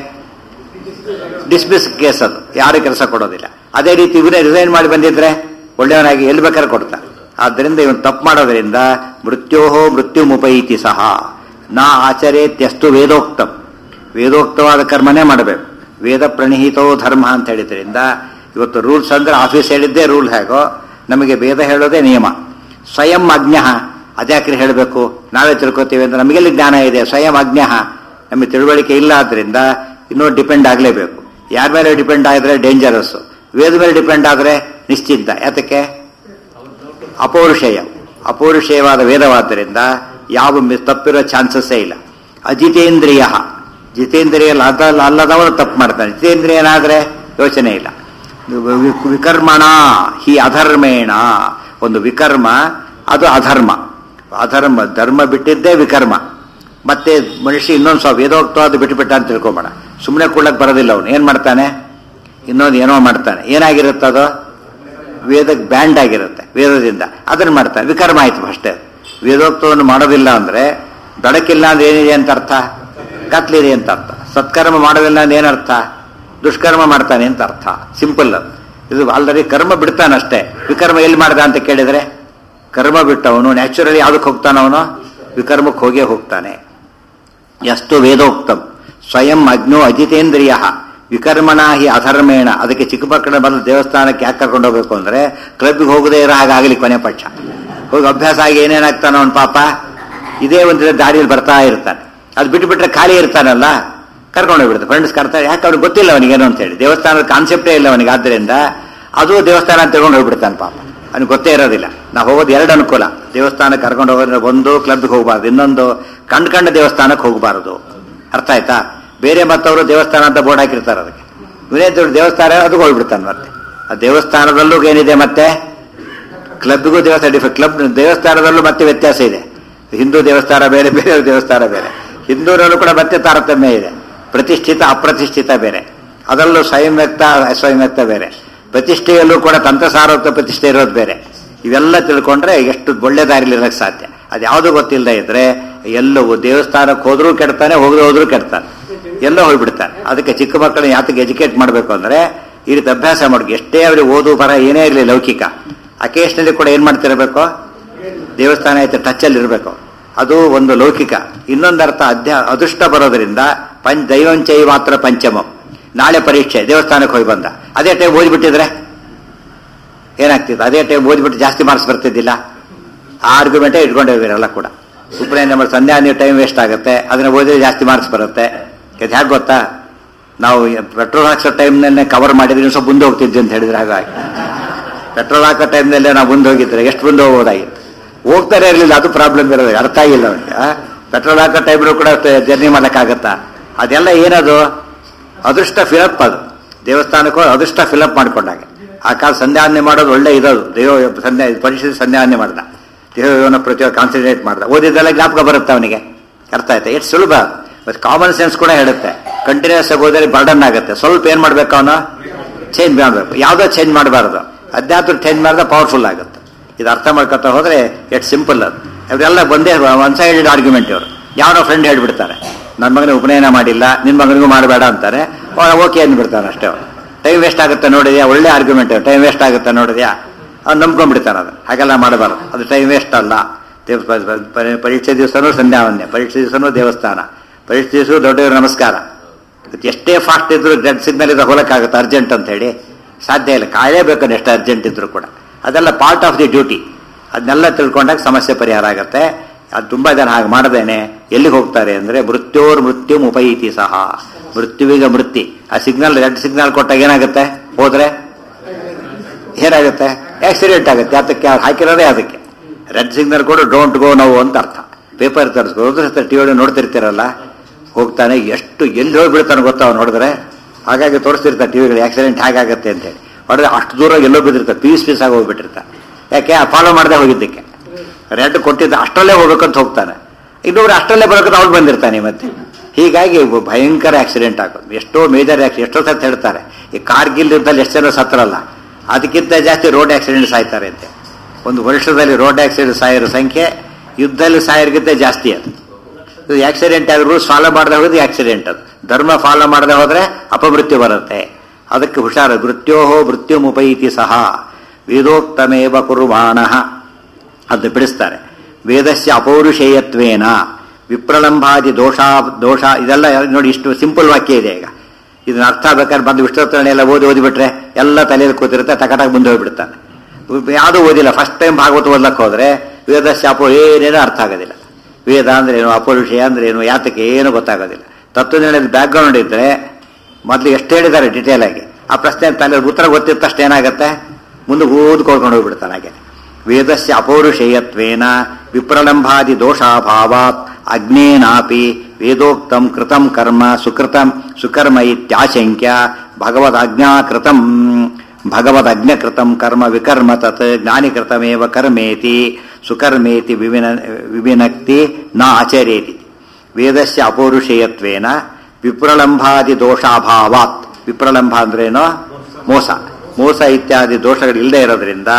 ಡಿಸ್ಮಿಸ್ ಕೇಸ್ ಅದು ಯಾರು ಕೆಲಸ ಕೊಡೋದಿಲ್ಲ ಅದೇ ರೀತಿ ಇವನೇ ರಿಸೈನ್ ಮಾಡಿ ಬಂದಿದ್ರೆ ಒಳ್ಳೆಯವನಾಗಿ ಎಲ್ಲಿ ಬೇಕಾದ್ರೆ ಕೊಡ್ತಾನೆ ಆದ್ದರಿಂದ ಇವನು ತಪ್ಪು ಮಾಡೋದ್ರಿಂದ ಮೃತ್ಯೋಹೋ ಮೃತ್ಯು ಮುಪೈತಿ ಸಹ ನಾ ಆಚರೇತ್ಯಸ್ತು ವೇದೋಕ್ತಂ ವೇದೋಕ್ತವಾದ ಕರ್ಮನೇ ಮಾಡಬೇಕು ವೇದ ಪ್ರಣೀತೋ ಧರ್ಮ ಅಂತ ಹೇಳಿದ್ರಿಂದ ಇವತ್ತು ರೂಲ್ಸ್ ಅಂದ್ರೆ ಆಫೀಸ್ ಹೇಳಿದ್ದೇ ರೂಲ್ ಹೇಗೋ ನಮಗೆ ವೇದ ಹೇಳೋದೇ ನಿಯಮ ಸ್ವಯಂ ಅಜ್ಞ ಅದ್ಯಾಕ್ರಿ ಹೇಳಬೇಕು ನಾವೇ ತಿಳ್ಕೊತೀವಿ ಅಂದ್ರೆ ನಮಗೆಲ್ಲಿ ಜ್ಞಾನ ಇದೆ ಸ್ವಯಂ ಅಜ್ಞ ನಮಗೆ ತಿಳುವಳಿಕೆ ಇಲ್ಲ ಆದ್ರಿಂದ ಇನ್ನೂ ಡಿಪೆಂಡ್ ಆಗಲೇಬೇಕು ಯಾರ ಮೇಲೆ ಡಿಪೆಂಡ್ ಆಗಿದ್ರೆ ಡೇಂಜರಸ್ ವೇದ ಮೇಲೆ ಡಿಪೆಂಡ್ ಆದರೆ ನಿಶ್ಚಿಂತ ಯಾತಕ್ಕೆ ಅಪೌರುಷೇಯ ಅಪೌರುಷೇಯವಾದ ವೇದವಾದ್ದರಿಂದ ಯಾವ ಮಿ- ತಪ್ಪಿರೋ ಚಾನ್ಸಸ್ಸೇ ಇಲ್ಲ ಅಜಿತೇಂದ್ರಿಯ ಜಿತೇಂದ್ರಿಯ ಅಲ್ಲ ಅಲ್ಲದವನು ತಪ್ಪು ಮಾಡ್ತಾನೆ ಜಿತೇಂದ್ರಿಯನಾದ್ರೆ ಯೋಚನೆ ಇಲ್ಲ ವಿ- ವಿಕರ್ಮಣ ಹಿ ಅಧರ್ಮೇಣ ಒಂದು ವಿಕರ್ಮ ಅದು ಅಧರ್ಮ ಅಧರ್ಮ ಧರ್ಮ ಬಿಟ್ಟಿದ್ದೇ ವಿಕರ್ಮ ಮತ್ತೆ ಮನುಷ್ಯ ಇನ್ನೊಂದು ಸ್ವಲ್ಪ ವೇದೋಕ್ತವಾದ ಬಿಟ್ಟುಬಿಟ್ಟ ಅಂತ ತಿಳ್ಕೊಬೇಡ ಸುಮ್ಮನೆ ಕೂಡಕ್ ಬರೋದಿಲ್ಲ ಅವನು ಏನ್ ಮಾಡ್ತಾನೆ ಇನ್ನೊಂದು ಏನೋ ಮಾಡ್ತಾನೆ ಏನಾಗಿರುತ್ತದೋ ವೇದಕ್ಕೆ ಬ್ಯಾಂಡ್ ಆಗಿರುತ್ತೆ ವೇದದಿಂದ ಅದನ್ನ ಮಾಡ್ತಾನೆ ವಿಕರ್ಮ ಆಯ್ತು ಅಷ್ಟೇ ವೇದೋಕ್ತವನ್ನು ಮಾಡೋದಿಲ್ಲ ಅಂದ್ರೆ ಬೆಳಕಿಲ್ಲ ಅಂದ್ರೆ ಏನಿದೆ ಅಂತ ಅರ್ಥ ಕತ್ಲಿದೆ ಅಂತ ಅರ್ಥ ಸತ್ಕರ್ಮ ಮಾಡೋದಿಲ್ಲ ಅಂದ್ರೆ ಏನರ್ಥ ದುಷ್ಕರ್ಮ ಮಾಡ್ತಾನೆ ಅಂತ ಅರ್ಥ ಸಿಂಪಲ್ ಅದು ಇದು ಆಲ್ರೆಡಿ ಕರ್ಮ ಬಿಡ್ತಾನಷ್ಟೇ ವಿಕರ್ಮ ಎಲ್ಲಿ ಮಾಡ್ದ ಅಂತ ಕೇಳಿದ್ರೆ ಕರ್ಮ ಬಿಟ್ಟವನು ನ್ಯಾಚುರಲಿ ಯಾವ್ದಕ್ಕೆ ಹೋಗ್ತಾನವನು ವಿಕರ್ಮಕ್ಕೆ ಹೋಗೇ ಹೋಗ್ತಾನೆ ಎಷ್ಟು ವೇದೋಕ್ತಂ ಸ್ವಯಂ ಅಗ್ನೋ ಅಜಿತೇಂದ್ರಿಯ ವಿಕರ್ಮಣ ಹಿ ಅಧರ್ಮೇಣ ಅದಕ್ಕೆ ಚಿಕ್ಕ ಮಕ್ಕಳ ಬಂದು ದೇವಸ್ಥಾನಕ್ಕೆ ಯಾಕೆ ಕರ್ಕೊಂಡು ಹೋಗ್ಬೇಕು ಅಂದ್ರೆ ಕ್ಲಬ್ಗೆ ಹೋಗದೇ ಇರೋ ಹಾಗಾಗಲಿ ಕೊನೆ ಪಕ್ಷ ಹೋಗಿ ಅಭ್ಯಾಸ ಆಗಿ ಏನೇನಾಗ್ತಾನ ಅವನ ಪಾಪ ಇದೇ ಒಂದು ದಾರಿಯಲ್ಲಿ ಬರ್ತಾ ಇರ್ತಾನೆ ಅದು ಬಿಟ್ಟು ಬಿಟ್ರೆ ಖಾಲಿ ಇರ್ತಾನಲ್ಲ ಕರ್ಕೊಂಡು ಹೋಗ್ಬಿಡ್ತಾರೆ ಫ್ರೆಂಡ್ಸ್ ಕರ್ತಾರೆ ಯಾಕೆ ಅವ್ನಿಗೆ ಗೊತ್ತಿಲ್ಲ ಅವನಿಗೇನು ಅಂತ ಹೇಳಿ ದೇವಸ್ಥಾನದ ಕಾನ್ಸೆಪ್ಟೇ ಇಲ್ಲ ಅವನಿಗೆ ಆದ್ದರಿಂದ ಅದು ದೇವಸ್ಥಾನ ಅಂತ ತಗೊಂಡು ಹೋಗ್ಬಿಡ್ತಾನೆ ಪಾಪ ಅವ್ನಿಗೆ ಗೊತ್ತೇ ಇರೋದಿಲ್ಲ ನಾವು ಹೋಗೋದು ಎರಡು ಅನುಕೂಲ ದೇವಸ್ಥಾನಕ್ಕೆ ಕರ್ಕೊಂಡು ಹೋಗೋದ್ರೆ ಒಂದು ಕ್ಲಬ್ಗೆ ಹೋಗಬಾರ್ದು ಇನ್ನೊಂದು ಕಂಡು ಕಂಡ ದೇವಸ್ಥಾನಕ್ಕೆ ಹೋಗಬಾರದು ಅರ್ಥ ಆಯ್ತಾ ಬೇರೆ ಮತ್ತವರು ದೇವಸ್ಥಾನ ಅಂತ ಬೋರ್ಡ್ ಹಾಕಿರ್ತಾರೆ ಅದಕ್ಕೆ ಇವನೇ ದೊಡ್ಡ ದೇವಸ್ಥಾನ ಅದಕ್ಕೆ ಹೋಗ್ಬಿಡ್ತಾನೆ ಮತ್ತೆ ಆ ದೇವಸ್ಥಾನದಲ್ಲೂ ಏನಿದೆ ಮತ್ತೆ ಕ್ಲಬ್ಗೂ ದೇವಸ್ಥಾನ ಡಿಫ್ರೆಂಟ್ ಕ್ಲಬ್ ದೇವಸ್ಥಾನದಲ್ಲೂ ಮತ್ತೆ ವ್ಯತ್ಯಾಸ ಇದೆ ಹಿಂದೂ ದೇವಸ್ಥಾನ ಬೇರೆ ಬೇರೆ ದೇವಸ್ಥಾನ ಬೇರೆ ಹಿಂದೂರಲ್ಲೂ ಕೂಡ ಮತ್ತೆ ತಾರತಮ್ಯ ಇದೆ ಪ್ರತಿಷ್ಠಿತ ಅಪ್ರತಿಷ್ಠಿತ ಬೇರೆ ಅದರಲ್ಲೂ ಸ್ವಯಂ ವ್ಯಕ್ತ ಅಸ್ವಯಂ ವ್ಯಕ್ತ ಬೇರೆ ಪ್ರತಿಷ್ಠೆಯಲ್ಲೂ ಕೂಡ ತಂತ್ರಸಾರೋಕ್ತ ಪ್ರತಿಷ್ಠೆ ಇರೋದು ಬೇರೆ ಇವೆಲ್ಲ ತಿಳ್ಕೊಂಡ್ರೆ ಎಷ್ಟು ಒಳ್ಳೆ ದಾರಿಲಿ ಇರಕ್ಕೆ ಸಾಧ್ಯ ಅದು ಯಾವುದು ಗೊತ್ತಿಲ್ಲದೆ ಇದ್ರೆ ಎಲ್ಲವೂ ದೇವಸ್ಥಾನಕ್ಕೆ ಹೋದ್ರೂ ಕೆಡ್ತಾನೆ ಹೋಗದೆ ಹೋದ್ರೂ ಕೆಡ್ತಾನೆ ಎಲ್ಲೋ ಹೋಗ್ಬಿಡ್ತಾನೆ ಅದಕ್ಕೆ ಚಿಕ್ಕ ಮಕ್ಕಳನ್ನ ಯಾತಕ್ಕೆ ಎಜುಕೇಟ್ ಮಾಡಬೇಕು ಅಂದ್ರೆ ಈ ರೀತಿ ಅಭ್ಯಾಸ ಮಾಡಿ ಎಷ್ಟೇ ಅವ್ರಿಗೆ ಓದು ಬರ ಏನೇ ಇರಲಿ ಲೌಕಿಕ ಅಕೇಶನಲ್ಲಿ ಕೂಡ ಏನ್ ಮಾಡ್ತಿರ್ಬೇಕು ದೇವಸ್ಥಾನ ಐತೆ ಟಚಲ್ಲಿ ಇರಬೇಕು ಅದು ಒಂದು ಲೌಕಿಕ ಇನ್ನೊಂದರ್ಥ ಅಧ್ಯ ಅದೃಷ್ಟ ಬರೋದ್ರಿಂದ ಪಂಚ ದೈವಂಚೈ ಮಾತ್ರ ಪಂಚಮಂ ನಾಳೆ ಪರೀಕ್ಷೆ ದೇವಸ್ಥಾನಕ್ಕೆ ಹೋಗಿ ಬಂದ ಅದೇ ಟೈಮ್ ಓದ್ಬಿಟ್ಟಿದ್ರೆ ಏನಾಗ್ತಿತ್ತು ಅದೇ ಟೈಮ್ ಓದ್ಬಿಟ್ಟು ಜಾಸ್ತಿ ಮಾರ್ಕ್ಸ್ ಬರ್ತಿದ್ದಿಲ್ಲ ಆ ಆರ್ಗ್ಯುಮೆಂಟೇ ಇಟ್ಕೊಂಡಿರ್ತೀರಲ್ಲ ಕೂಡ ಸುಪ್ರೀಂ ನಮ್ಮ ಸಂಧ್ಯಾ ನೀವು ಟೈಮ್ ವೇಸ್ಟ್ ಆಗುತ್ತೆ ಅದನ್ನ ಓದಿದ್ರೆ ಜಾಸ್ತಿ ಮಾರ್ಕ್ಸ್ ಬರುತ್ತೆ ಇದು ಹೇಗೆ ಗೊತ್ತಾ ನಾವು ಪೆಟ್ರೋಲ್ ಹಾಕ್ಸೋ ಟೈಮ್ನಲ್ಲೇ ಕವರ್ ಮಾಡಿದ್ರೆ ಇನ್ನೂ ಸ್ವಲ್ಪ ಮುಂದೆ ಹೋಗ್ತಿದ್ವಿ ಅಂತ ಹೇಳಿದ್ರೆ ಹಾಗಾಗಿ ಪೆಟ್ರೋಲ್ ಹಾಕೋ ಟೈಮ್ನಲ್ಲೇ ನಾವು ಮುಂದೆ ಹೋಗಿದ್ರೆ ಎಷ್ಟು ಮುಂದೆ ಹೋಗೋದಾಗಿತ್ತು ಹೋಗ್ತಾರೆ ಇರಲಿಲ್ಲ ಅದು ಪ್ರಾಬ್ಲಮ್ ಇರೋದು ಅರ್ಥ ಆಗಿಲ್ಲ ಅವನಿಗೆ ಪೆಟ್ರೋಲ್ ಹಾಕೋ ಟೈಮ್ನು ಕೂಡ ಜರ್ನಿ ಮಾಡೋಕ್ಕಾಗತ್ತಾ ಅದೆಲ್ಲ ಏನದು ಅದೃಷ್ಟ ಫಿಲಪ್ ಅದು ದೇವಸ್ಥಾನಕ್ಕೆ ಹೋಗಿ ಅದೃಷ್ಟ ಫಿಲಪ್ ಮಾಡ್ಕೊಂಡಾಗ ಆ ಕಾಲ ಸಂಧ್ಯಾನ್ಯ ಮಾಡೋದು ಒಳ್ಳೆ ಇದದು ದೇವ ಸಂಧ್ಯಾ ಪರಿಸ್ಥಿತಿ ಸಂಧ್ಯಾನ್ಯ ಮಾಡ್ದ ದೇವನ ಪ್ರತಿಯೊಂದು ಕಾನ್ಸಂಟ್ರೇಟ್ ಮಾಡ್ದ ಓದಿದ್ದೆಲ್ಲ ಜ್ಞಾಪಕ ಬರುತ್ತೆ ಅವನಿಗೆ ಅರ್ಥ ಆಯ್ತಾ ಎಷ್ಟು ಸುಲಭ ಮತ್ತು ಕಾಮನ್ ಸೆನ್ಸ್ ಕೂಡ ಹೇಳುತ್ತೆ ಕಂಟಿನ್ಯೂಸ್ ಆಗಿ ಹೋದರೆ ಬರ್ಡನ್ ಆಗುತ್ತೆ ಸ್ವಲ್ಪ ಏನ್ ಮಾಡ್ಬೇಕು ಅವನು ಚೇಂಜ್ ಮಾಡಬೇಕು ಯಾವುದೋ ಚೇಂಜ್ ಮಾಡಬಾರ್ದು ಅದ್ಯಾತ್ರ ಚೇಂಜ್ ಮಾಡಿದ್ರೆ ಪವರ್ಫುಲ್ ಆಗುತ್ತೆ ಇದು ಅರ್ಥ ಮಾಡ್ಕೊತಾ ಹೋದ್ರೆ ಎಷ್ಟು ಸಿಂಪಲ್ ಅದು ಅವರೆಲ್ಲ ಬಂದೇ ಒನ್ ಸೈಡೆಡ್ ಆರ್ಗ್ಯುಮೆಂಟ್ ಇವರು ಯಾರೋ ಫ್ರೆಂಡ್ ಹೇಳ್ಬಿಡ್ತಾರೆ ನನ್ನ ಮಗನಿಗೆ ಉಪನಯನ ಮಾಡಿಲ್ಲ ನಿನ್ನ ಮಗನಿಗೂ ಮಾಡಬೇಡ ಅಂತಾರೆ ಓಕೆ ಅಂದ್ಬಿಡ್ತಾನೆ ಅಷ್ಟೇ ಅವನು ಟೈಮ್ ವೇಸ್ಟ್ ಆಗುತ್ತೆ ನೋಡಿದ್ಯಾ ಒಳ್ಳೆ ಆರ್ಗ್ಯುಮೆಂಟ್ ಟೈಮ್ ವೇಸ್ಟ್ ಆಗುತ್ತೆ ನೋಡಿದ್ಯಾ ಅವ್ನು ನಂಬ್ಕೊಂಡ್ಬಿಡ್ತಾನೆ ಅದು ಹಾಗೆಲ್ಲ ಮಾಡಬಾರ್ದು ಅದು ಟೈಮ್ ವೇಸ್ಟ್ ಅಲ್ಲ ದೇವ್ ಪ- ಪ- ಪ- ಪರೀಕ್ಷೆ ದಿವಸನೂ ಸಂಧ್ಯಾವಂದ್ಯ ಪರೀಕ್ಷೆ ದಿವಸನೂ ದೇವಸ್ಥಾನ ಪರೀಕ್ಷೆ ದಿವಸ ದೊಡ್ಡವರ ನಮಸ್ಕಾರ ಅದು ಎಷ್ಟೇ ಫಾಸ್ಟ್ ಇದ್ರು ರೆಡ್ ಸಿಗ್ನಲ್ ಇದ್ದಾಗ ಹೋಗಕ್ಕಾಗುತ್ತೆ ಅರ್ಜೆಂಟ್ ಅಂತ ಹೇಳಿ ಸಾಧ್ಯ ಇಲ್ಲ ಕಾಯಲೇಬೇಕು ಎಷ್ಟು ಅರ್ಜೆಂಟ್ ಇದ್ರು ಕೂಡ ಅದೆಲ್ಲ ಪಾರ್ಟ್ ಆಫ್ ದಿ ಡ್ಯೂಟಿ ಅದನ್ನೆಲ್ಲ ತಿಳ್ಕೊಂಡಾಗ ಸಮಸ್ಯೆ ಪರಿಹಾರ ಆಗುತ್ತೆ ಅದು ತುಂಬಾ ಜನ ಹಾಗೆ ಮಾಡದೇನೆ ಎಲ್ಲಿಗೆ ಹೋಗ್ತಾರೆ ಅಂದ್ರೆ ಮೃತ್ಯೋರ್ ಮೃತ್ಯು ಉಪೈತಿ ಸಹ ಮೃತ್ಯುವಿಗೆ ಮೃತ್ಯು ಆ ಸಿಗ್ನಲ್ ರೆಡ್ ಸಿಗ್ನಲ್ ಕೊಟ್ಟಾಗ ಏನಾಗುತ್ತೆ ಹೋದ್ರೆ ಏನಾಗುತ್ತೆ ಆಕ್ಸಿಡೆಂಟ್ ಆಗುತ್ತೆ ಅದಕ್ಕೆ ಅವ್ರು ಹಾಕಿರೋದೇ ಅದಕ್ಕೆ ರೆಡ್ ಸಿಗ್ನಲ್ ಕೊಡು ಡೋಂಟ್ ಗೋ ನೋವು ಅಂತ ಅರ್ಥ ಪೇಪರ್ ತರಿಸ್ಕೊ ಟಿವಿ ನೋಡ್ತಿರ್ತೀರಲ್ಲ ಹೋಗ್ತಾನೆ ಎಷ್ಟು ಎಲ್ಲಿ ಹೋಗ್ಬಿಡ್ತಾನೆ ಗೊತ್ತಾ ಅವ್ನು ನೋಡಿದ್ರೆ ಹಾಗಾಗಿ ತೋರಿಸ್ತಿರ್ತಾರೆ ಟಿವಿಗಳು ಆಕ್ಸಿಡೆಂಟ್ ಹೇಗಾಗತ್ತೆ ಅಂತೇಳಿ ಹೊಡೆದ್ರೆ ಅಷ್ಟು ದೂರ ಎಲ್ಲೋ ಬಿದ್ದಿರ್ತಾರೆ ಪೀಸ್ ಪೀಸ್ ಆಗಿ ಹೋಗ್ಬಿಟ್ಟಿರ್ತಾರೆ ಯಾಕೆ ಫಾಲೋ ಮಾಡದೆ ಹೋಗಿದ್ದಕ್ಕೆ ರೆಡ್ ಕೊಟ್ಟಿದ್ದ ಅಷ್ಟರಲ್ಲೇ ಹೋಗ್ಬೇಕಂತ ಹೋಗ್ತಾನೆ ಇನ್ನೊಬ್ರು ಅಷ್ಟರಲ್ಲೇ ಬರೋಕಂತ ಅವ್ರು ಬಂದಿರ್ತಾನೆ ಮತ್ತೆ ಹೀಗಾಗಿ ಒಬ್ಬ ಭಯಂಕರ ಆಕ್ಸಿಡೆಂಟ್ ಆಗೋದು ಎಷ್ಟೋ ಮೇಜರ್ ಆಕ್ಸಿಡೆಂಟ್ ಎಷ್ಟೋ ಸತ್ ಹೇಳ್ತಾರೆ ಈ ಕಾರ್ಗಿಲ್ ಯುದ್ಧದಲ್ಲಿ ಎಷ್ಟು ಜನ ಸತ್ರಲ್ಲ ಅದಕ್ಕಿಂತ ಜಾಸ್ತಿ ರೋಡ್ ಆಕ್ಸಿಡೆಂಟ್ ಸಾಯ್ತಾರೆ ಅಂತೆ ಒಂದು ವರ್ಷದಲ್ಲಿ ರೋಡ್ ಆಕ್ಸಿಡೆಂಟ್ ಸಾಯಿರೋ ಸಂಖ್ಯೆ ಯುದ್ಧದಲ್ಲಿ ಸಾಯೋರ್ಗಿಂತ ಜಾಸ್ತಿ ಅದು ಇದು ಆಕ್ಸಿಡೆಂಟ್ ಆಗಿ ರೂಲ್ಸ್ ಫಾಲೋ ಮಾಡದೆ ಹೋದ್ರೆ ಆಕ್ಸಿಡೆಂಟ್ ಅದು ಧರ್ಮ ಫಾಲೋ ಮಾಡದೆ ಹೋದ್ರೆ ಅಪಮೃತ್ಯು ಬರುತ್ತೆ ಅದಕ್ಕೆ ಹುಷಾರು ಮೃತ್ಯೋಹೋ ಮೃತ್ಯುಮುಪೈತಿ ಸಹ ವೇದೋಕ್ತಮೇವ ಕುರ್ವಾಣ ಅದು ಬಿಡಿಸ್ತಾರೆ ವೇದಸ್ಯ ಅಪೌರುಷೇಯತ್ವೇನ ವಿಪ್ರಲಂಬಾದಿ ದೋಷ ದೋಷ ಇದೆಲ್ಲ ನೋಡಿ ಇಷ್ಟು ಸಿಂಪಲ್ ವಾಕ್ಯ ಇದೆ ಈಗ ಇದನ್ನ ಅರ್ಥ ಬೇಕಾದ್ರೆ ಬಂದು ವಿಷ್ಣುತ್ರಣ ಎಲ್ಲ ಓದಿ ಓದಿಬಿಟ್ರೆ ಎಲ್ಲ ತಲೆಯಲ್ಲಿ ಕೂತಿರುತ್ತೆ ಟಕಟಾಗಿ ಮುಂದೆ ಹೋಗ್ಬಿಡ್ತಾನೆ ಯಾವುದೂ ಓದಿಲ್ಲ ಫಸ್ಟ್ ಟೈಮ್ ಭಾಗವತ ಓದ್ಲಕ್ಕೆ ಹೋದ್ರೆ ವೇದಸ್ಯ ಅಪೋ ಏನೇನೋ ಅರ್ಥ ಆಗೋದಿಲ್ಲ ವೇದ ಅಂದ್ರೆ ಏನು ಅಪೌರುಷೇಯ ಅಂದ್ರೆ ಏನು ಯಾತಕ್ಕೆ ಏನು ಗೊತ್ತಾಗೋದಿಲ್ಲ ತತ್ವಜ್ಞಾನದ ಬ್ಯಾಕ್ಗ್ರೌಂಡ್ ಇದ್ರೆ ಮೊದಲು ಎಷ್ಟು ಹೇಳಿದ್ದಾರೆ ಡಿಟೇಲ್ ಆಗಿ ಆ ಪ್ರಶ್ನೆ ತಲೆ ಉತ್ತರ ಗೊತ್ತಿದ್ದ ತಕ್ಷಣ ಏನಾಗುತ್ತೆ ಮುಂದೆ ಓದ್ಕೊಳ್ಕೊಂಡು ಹೋಗ್ಬಿಡ್ತಾನೆ ಹಾಗೆ ವೇದಸ್ಯ ಅಪೌರುಷೇಯತ್ವೇನ ವಿಪ್ರಲಂಬಾದಿ ದೋಷಾಭಾವಾತ್ ಅಗ್ನೇನಾಪಿ ವೇದೋಕ್ತಂ ಕೃತಂ ಕರ್ಮ ಸುಕೃತಂ ಸುಕರ್ಮ ಇತ್ಯಾಶಂಕ್ಯ ಭಗವದಾಜ್ಞಾಕೃತಂ ಭಗವದಜ್ಞಕೃತಂ ಕರ್ಮ ವಿಕರ್ಮ ತತ್ ಜ್ಞಾನಿಕೃತಮೇವ ಕರ್ಮೇತಿ ಸುಕರ್ಮೇತಿ ವಿವಿನ ವಿವಿನಕ್ತಿ ನ ಆಚರೇತಿ ವೇದಸ್ಯ ಅಪೌರುಷೇಯತ್ವೇನ ವಿಪ್ರಲಂಬಾದಿ ದೋಷಾಭಾವಾತ್ ವಿಪ್ರಲಂಬ ಅಂದ್ರೇನೋ ಮೋಸ ಮೋಸ ಇತ್ಯಾದಿ ದೋಷಗಳು ಇಲ್ಲದೆ ಇರೋದ್ರಿಂದ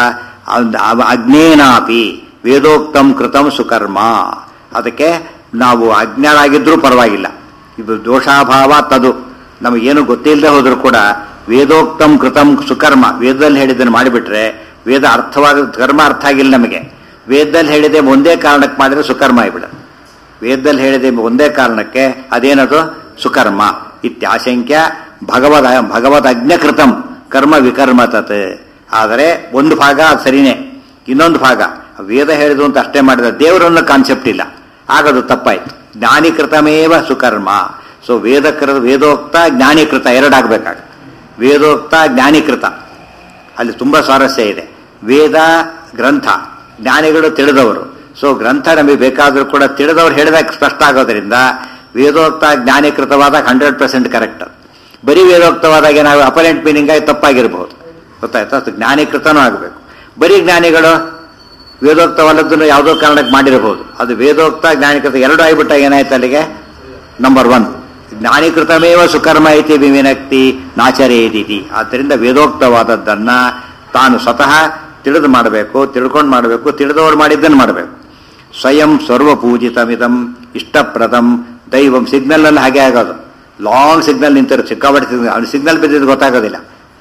ಅಗ್ನೇನಾಪಿ ವೇದೋಕ್ತಂ ಕೃತಂ ಸುಕರ್ಮ ಅದಕ್ಕೆ ನಾವು ಅಜ್ಞರಾಗಿದ್ರೂ ಪರವಾಗಿಲ್ಲ ಇದು ದೋಷಾಭಾವ ತದು ನಮಗೇನು ಗೊತ್ತಿಲ್ಲದೆ ಹೋದ್ರೂ ಕೂಡ ವೇದೋಕ್ತಂ ಕೃತಂ ಸುಕರ್ಮ ವೇದದಲ್ಲಿ ಹೇಳಿದ್ದನ್ನು ಮಾಡಿಬಿಟ್ರೆ ವೇದ ಅರ್ಥವಾದ ಕರ್ಮ ಅರ್ಥ ಆಗಿಲ್ಲ ನಮಗೆ ವೇದದಲ್ಲಿ ಹೇಳಿದೆ ಒಂದೇ ಕಾರಣಕ್ಕೆ ಮಾಡಿದ್ರೆ ಸುಕರ್ಮ ಆಗಿಬಿಡ ವೇದದಲ್ಲಿ ಹೇಳಿದೆ ಒಂದೇ ಕಾರಣಕ್ಕೆ ಅದೇನದು ಸುಕರ್ಮ ಇತ್ಯಾಶಂಕ್ಯ ಭಗವದ ಭಗವದ್ ಅಜ್ಞಕೃತಂ ಕರ್ಮ ವಿಕರ್ಮ ತತ್ ಆದರೆ ಒಂದು ಭಾಗ ಅದು ಸರಿನೇ ಇನ್ನೊಂದು ಭಾಗ ವೇದ ಹೇಳಿದು ಅಂತ ಅಷ್ಟೇ ಮಾಡಿದ ದೇವರನ್ನ ಕಾನ್ಸೆಪ್ಟ್ ಇಲ್ಲ ಆಗದು ತಪ್ಪಾಯ್ತು ಜ್ಞಾನಿಕೃತಮೇವ ಸುಕರ್ಮ ಸೊ ವೇದಕೃತ ವೇದೋಕ್ತ ಜ್ಞಾನಿಕೃತ ಎರಡಾಗಬೇಕಾಗ ವೇದೋಕ್ತ ಜ್ಞಾನಿಕೃತ ಅಲ್ಲಿ ತುಂಬಾ ಸ್ವಾರಸ್ಯ ಇದೆ ವೇದ ಗ್ರಂಥ ಜ್ಞಾನಿಗಳು ತಿಳಿದವರು ಸೊ ಗ್ರಂಥ ನಮಗೆ ಬೇಕಾದರೂ ಕೂಡ ತಿಳಿದವರು ಹೇಳಿದಾಗ ಸ್ಪಷ್ಟ ಆಗೋದ್ರಿಂದ ವೇದೋಕ್ತ ಜ್ಞಾನಿಕೃತವಾದಾಗ ಹಂಡ್ರೆಡ್ ಪರ್ಸೆಂಟ್ ಕರೆಕ್ಟ್ ಬರೀ ವೇದೋಕ್ತವಾದಾಗ ನಾವು ಅಪರೆಂಟ್ ಮೀನಿಂಗ್ ಆಗಿ ತಪ್ಪಾಗಿರ್ಬಹುದು ಗೊತ್ತಾಯ್ತಾ ಅದು ಜ್ಞಾನಿಕೃತನೂ ಆಗಬೇಕು ಬರೀ ಜ್ಞಾನಿಗಳು ವೇದೋಕ್ತವಲ್ಲದನ್ನು ಯಾವುದೋ ಕಾರಣಕ್ಕೆ ಮಾಡಿರಬಹುದು ಅದು ವೇದೋಕ್ತ ಜ್ಞಾನಿಕೃತ ಎರಡು ಆಗಿಬಿಟ್ಟಾಗ ಏನಾಯ್ತು ಅಲ್ಲಿಗೆ ನಂಬರ್ ಒನ್ ಜ್ಞಾನಿಕೃತಮೇವ ಸುಕರ್ಮ ಐತಿ ವಿವಿನಕ್ತಿ ನಾಚರೇದಿತಿ ಆದ್ದರಿಂದ ವೇದೋಕ್ತವಾದದ್ದನ್ನ ತಾನು ಸ್ವತಃ ತಿಳಿದು ಮಾಡಬೇಕು ತಿಳ್ಕೊಂಡು ಮಾಡಬೇಕು ತಿಳಿದವರು ಮಾಡಿದ್ದನ್ನು ಮಾಡಬೇಕು ಸ್ವಯಂ ಸರ್ವಪೂಜಿತಮಿದಂ ಇಷ್ಟಪ್ರದಂ ದೈವಂ ಸಿಗ್ನಲ್ ಅಲ್ಲಿ ಹಾಗೆ ಆಗೋದು ಲಾಂಗ್ ಸಿಗ್ನಲ್ ನಿಂತಿರೋ ಸಿಕ್ಕಾಪಟ್ಟೆ ಸಿಗ್ನಲ್ ಅವ್ನು ಸಿಗ್ನಲ್ ಬಿದ್ದಿದ್ದು ಗೊತ್ತಾಗೋದಿಲ್ಲ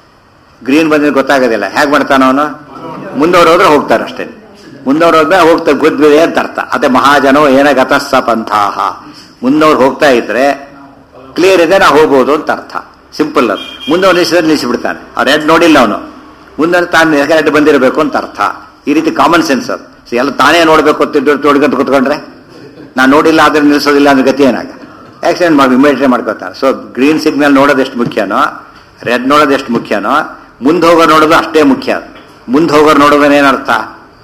ಗ್ರೀನ್ ಬಂದಿದ್ದು ಗೊತ್ತಾಗೋದಿಲ್ಲ ಹೇಗೆ ಮಾಡ್ತಾನ ಅವನು ಮುಂದವ್ರು ಹೋದ್ರೆ ಹೋಗ್ತಾರೆ ಅಷ್ಟೇ ಮುಂದವ್ರು ಹೋದ್ರೆ ಹೋಗ್ತಾರೆ ಗುದ್ವಿದೆ ಅಂತ ಅರ್ಥ ಅದೇ ಮಹಾಜನೋ ಏನ ಗತಸ್ಸ ಪಂಥಾಹ ಮುಂದವ್ರು ಹೋಗ್ತಾ ಇದ್ರೆ ಕ್ಲಿಯರ್ ಇದೆ ನಾ ಹೋಗ್ಬೋದು ಅಂತ ಅರ್ಥ ಸಿಂಪಲ್ ಅದು ಮುಂದವ್ರು ನಿಲ್ಸಿದ್ರೆ ನಿಲ್ಲಿಸಿಬಿಡ್ತಾನೆ ಅವ್ರು ರೆಡ್ ನೋಡಿಲ್ಲ ಅವನು ಮುಂದೆ ತಾನು ರೆಡ್ ಬಂದಿರಬೇಕು ಅಂತ ಅರ್ಥ ಈ ರೀತಿ ಕಾಮನ್ ಸೆನ್ಸ್ ಅದು ಸೊ ಎಲ್ಲ ತಾನೇ ನೋಡಬೇಕು ಅಂತ ತೊಡ್ಕೊಂತ ಕುತ್ಕೊಂಡ್ರೆ ನಾನು ನೋಡಿಲ್ಲ ಆದ್ರೆ ನಿಲ್ಲಿಸೋದಿಲ್ಲ ಅಂದ್ರೆ ಗತಿ ಏನಾಗ ಆಕ್ಸಿಡೆಂಟ್ ಮಾಡಿ ಇಮಿಡಿಯೇಟ್ ಮಾಡ್ಕೋತಾರೆ ಸೊ ಗ್ರೀನ್ ಸಿಗ್ನಲ್ ನೋಡೋದು ಎಷ್ಟು ಮುಖ್ಯನೋ ರೆಡ್ ನೋಡೋದು ಎಷ್ಟು ಮುಖ್ಯನೋ ಮುಂದೆ ಹೋಗೋ ನೋಡೋದು ಅಷ್ಟೇ ಮುಖ್ಯ ಮುಂದೆ ಹೋಗೋರು ನೋಡೋದನ್ನ ಏನರ್ಥ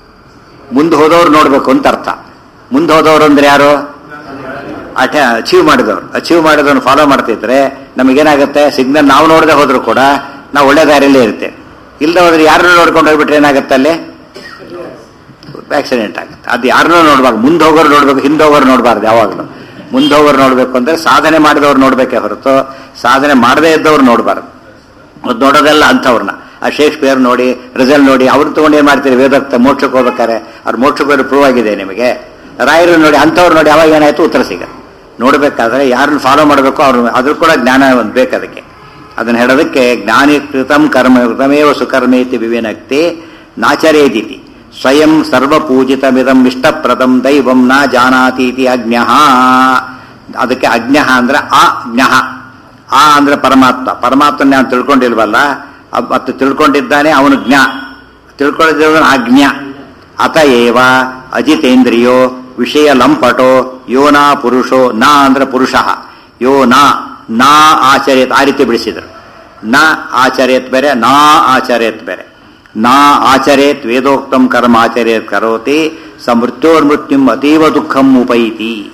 ಮುಂದೆ ಹೋದವ್ರು ನೋಡ್ಬೇಕು ಅಂತ ಅರ್ಥ ಮುಂದೆ ಹೋದವ್ರು ಅಂದ್ರೆ ಯಾರು ಅಟ ಅಚೀವ್ ಮಾಡಿದವ್ರು ಅಚೀವ್ ಮಾಡಿದವ್ರು ಫಾಲೋ ಮಾಡ್ತಿದ್ರೆ ನಮಗೇನಾಗುತ್ತೆ ಸಿಗ್ನಲ್ ನಾವು ನೋಡದೆ ಹೋದ್ರು ಕೂಡ ನಾವು ಒಳ್ಳೆ ದಾರಿಯಲ್ಲೇ ಇರ್ತೇವೆ ಇಲ್ಲದೆ ಹೋದ್ರೆ ಯಾರನ್ನ ನೋಡ್ಕೊಂಡು ಹೋಗ್ಬಿಟ್ರೆ ಏನಾಗುತ್ತೆ ಅಲ್ಲಿ ಆಕ್ಸಿಡೆಂಟ್ ಆಗುತ್ತೆ ಅದು ಯಾರನ್ನೂ ನೋಡ್ಬಾರ್ದು ಮುಂದೆ ಹೋಗೋರು ನೋಡ್ಬೇಕು ಹಿಂದೆ ಹೋಗೋರು ನೋಡಬಾರ್ದು ಯಾವಾಗಲೂ ಮುಂದೆ ಹೋಗೋರು ನೋಡ್ಬೇಕು ಅಂದ್ರೆ ಸಾಧನೆ ಮಾಡಿದವ್ರು ನೋಡ್ಬೇಕೇ ಹೊರತು ಸಾಧನೆ ಮಾಡದೇ ಇದ್ದವ್ರು ನೋಡಬಾರ್ದು ಅದು ನೋಡೋದೆಲ್ಲ ಅಂಥವ್ರನ್ನ ಆ ಶೇಕ್ಸ್ಪಿಯರ್ ನೋಡಿ ರಿಸಲ್ಟ್ ನೋಡಿ ಅವ್ರು ತಗೊಂಡು ಏನ್ ಮಾಡ್ತೀರಿ ವೇದೋಕ್ತ ಮೋಕ್ಷಕ್ಕೆ ಹೋಗ್ಬೇಕಾರೆ ಅವ್ರು ಮೋಕ್ಷಕ್ಕೆ ಪ್ರೂವ್ ಆಗಿದೆ ನಿಮಗೆ ರಾಯರು ನೋಡಿ ಅಂಥವ್ರು ನೋಡಿ ಅವಾಗ ಏನಾಯ್ತು ಉತ್ತರ ಸಿಗ ನೋಡ್ಬೇಕಾದ್ರೆ ಯಾರನ್ನ ಫಾಲೋ ಮಾಡಬೇಕು ಅವ್ರು ಅದ್ರ ಕೂಡ ಜ್ಞಾನ ಒಂದು ಬೇಕು ಅದಕ್ಕೆ ಅದನ್ನ ಹೇಳೋದಕ್ಕೆ ಜ್ಞಾನಿಕೃತಂ ಕರ್ಮ ಕೃತಮೇವ ಸುಕರ್ಮೇತಿ ವಿವಿನಕ್ತಿ ನಾಚರೇದಿತಿ ಸ್ವಯಂ ಸರ್ವಪೂಜಿತಮಿದಂ ಇಷ್ಟಪ್ರದಂ ದೈವಂ ನ ಜಾನಾತೀತಿ ಅಜ್ಞ ಅದಕ್ಕೆ ಅಜ್ಞ ಅಂದ್ರೆ ಅಜ್ಞ ಆ ಅಂದ್ರೆ ಪರಮಾತ್ಮ ಪರಮಾತ್ಮನ ನಾನು ತಿಳ್ಕೊಂಡಿಲ್ವಲ್ಲ ಅದ್- ಮತ್ತು ತಿಳ್ಕೊಂಡಿದ್ದಾನೆ ಅವನು ಜ್ಞ ತಿಳ್ಕೊಂಡಿದ್ದವನು ಅಜ್ಞ ಅತ ಏವ ಅಜಿತೇಂದ್ರಿಯೋ ವಿಷಯ ಲಂಪಟೋ ಯೋ ನಾ ಪುರುಷೋ ನಾ ಅಂದ್ರೆ ಪುರುಷ ಯೋ ನಾ ನಾ ಆಚರ್ಯತ್ ಆ ರೀತಿ ಬಿಡಿಸಿದ್ರು ನ ಆಚರ್ಯತ್ ಬೇರೆ ನಾ ಆಚರ್ಯತ್ ಬೇರೆ ನಾ ಆಚರೇತ್ ವೇದೋಕ್ತಂ ಕರ್ಮ ಆಚರೇತ್ ಕರೋತಿ ಸ ಮೃತ್ಯೋರ್ಮೃತ್ಯುಂ ಅತೀವ ದುಃಖಂ ಉಪೈತಿ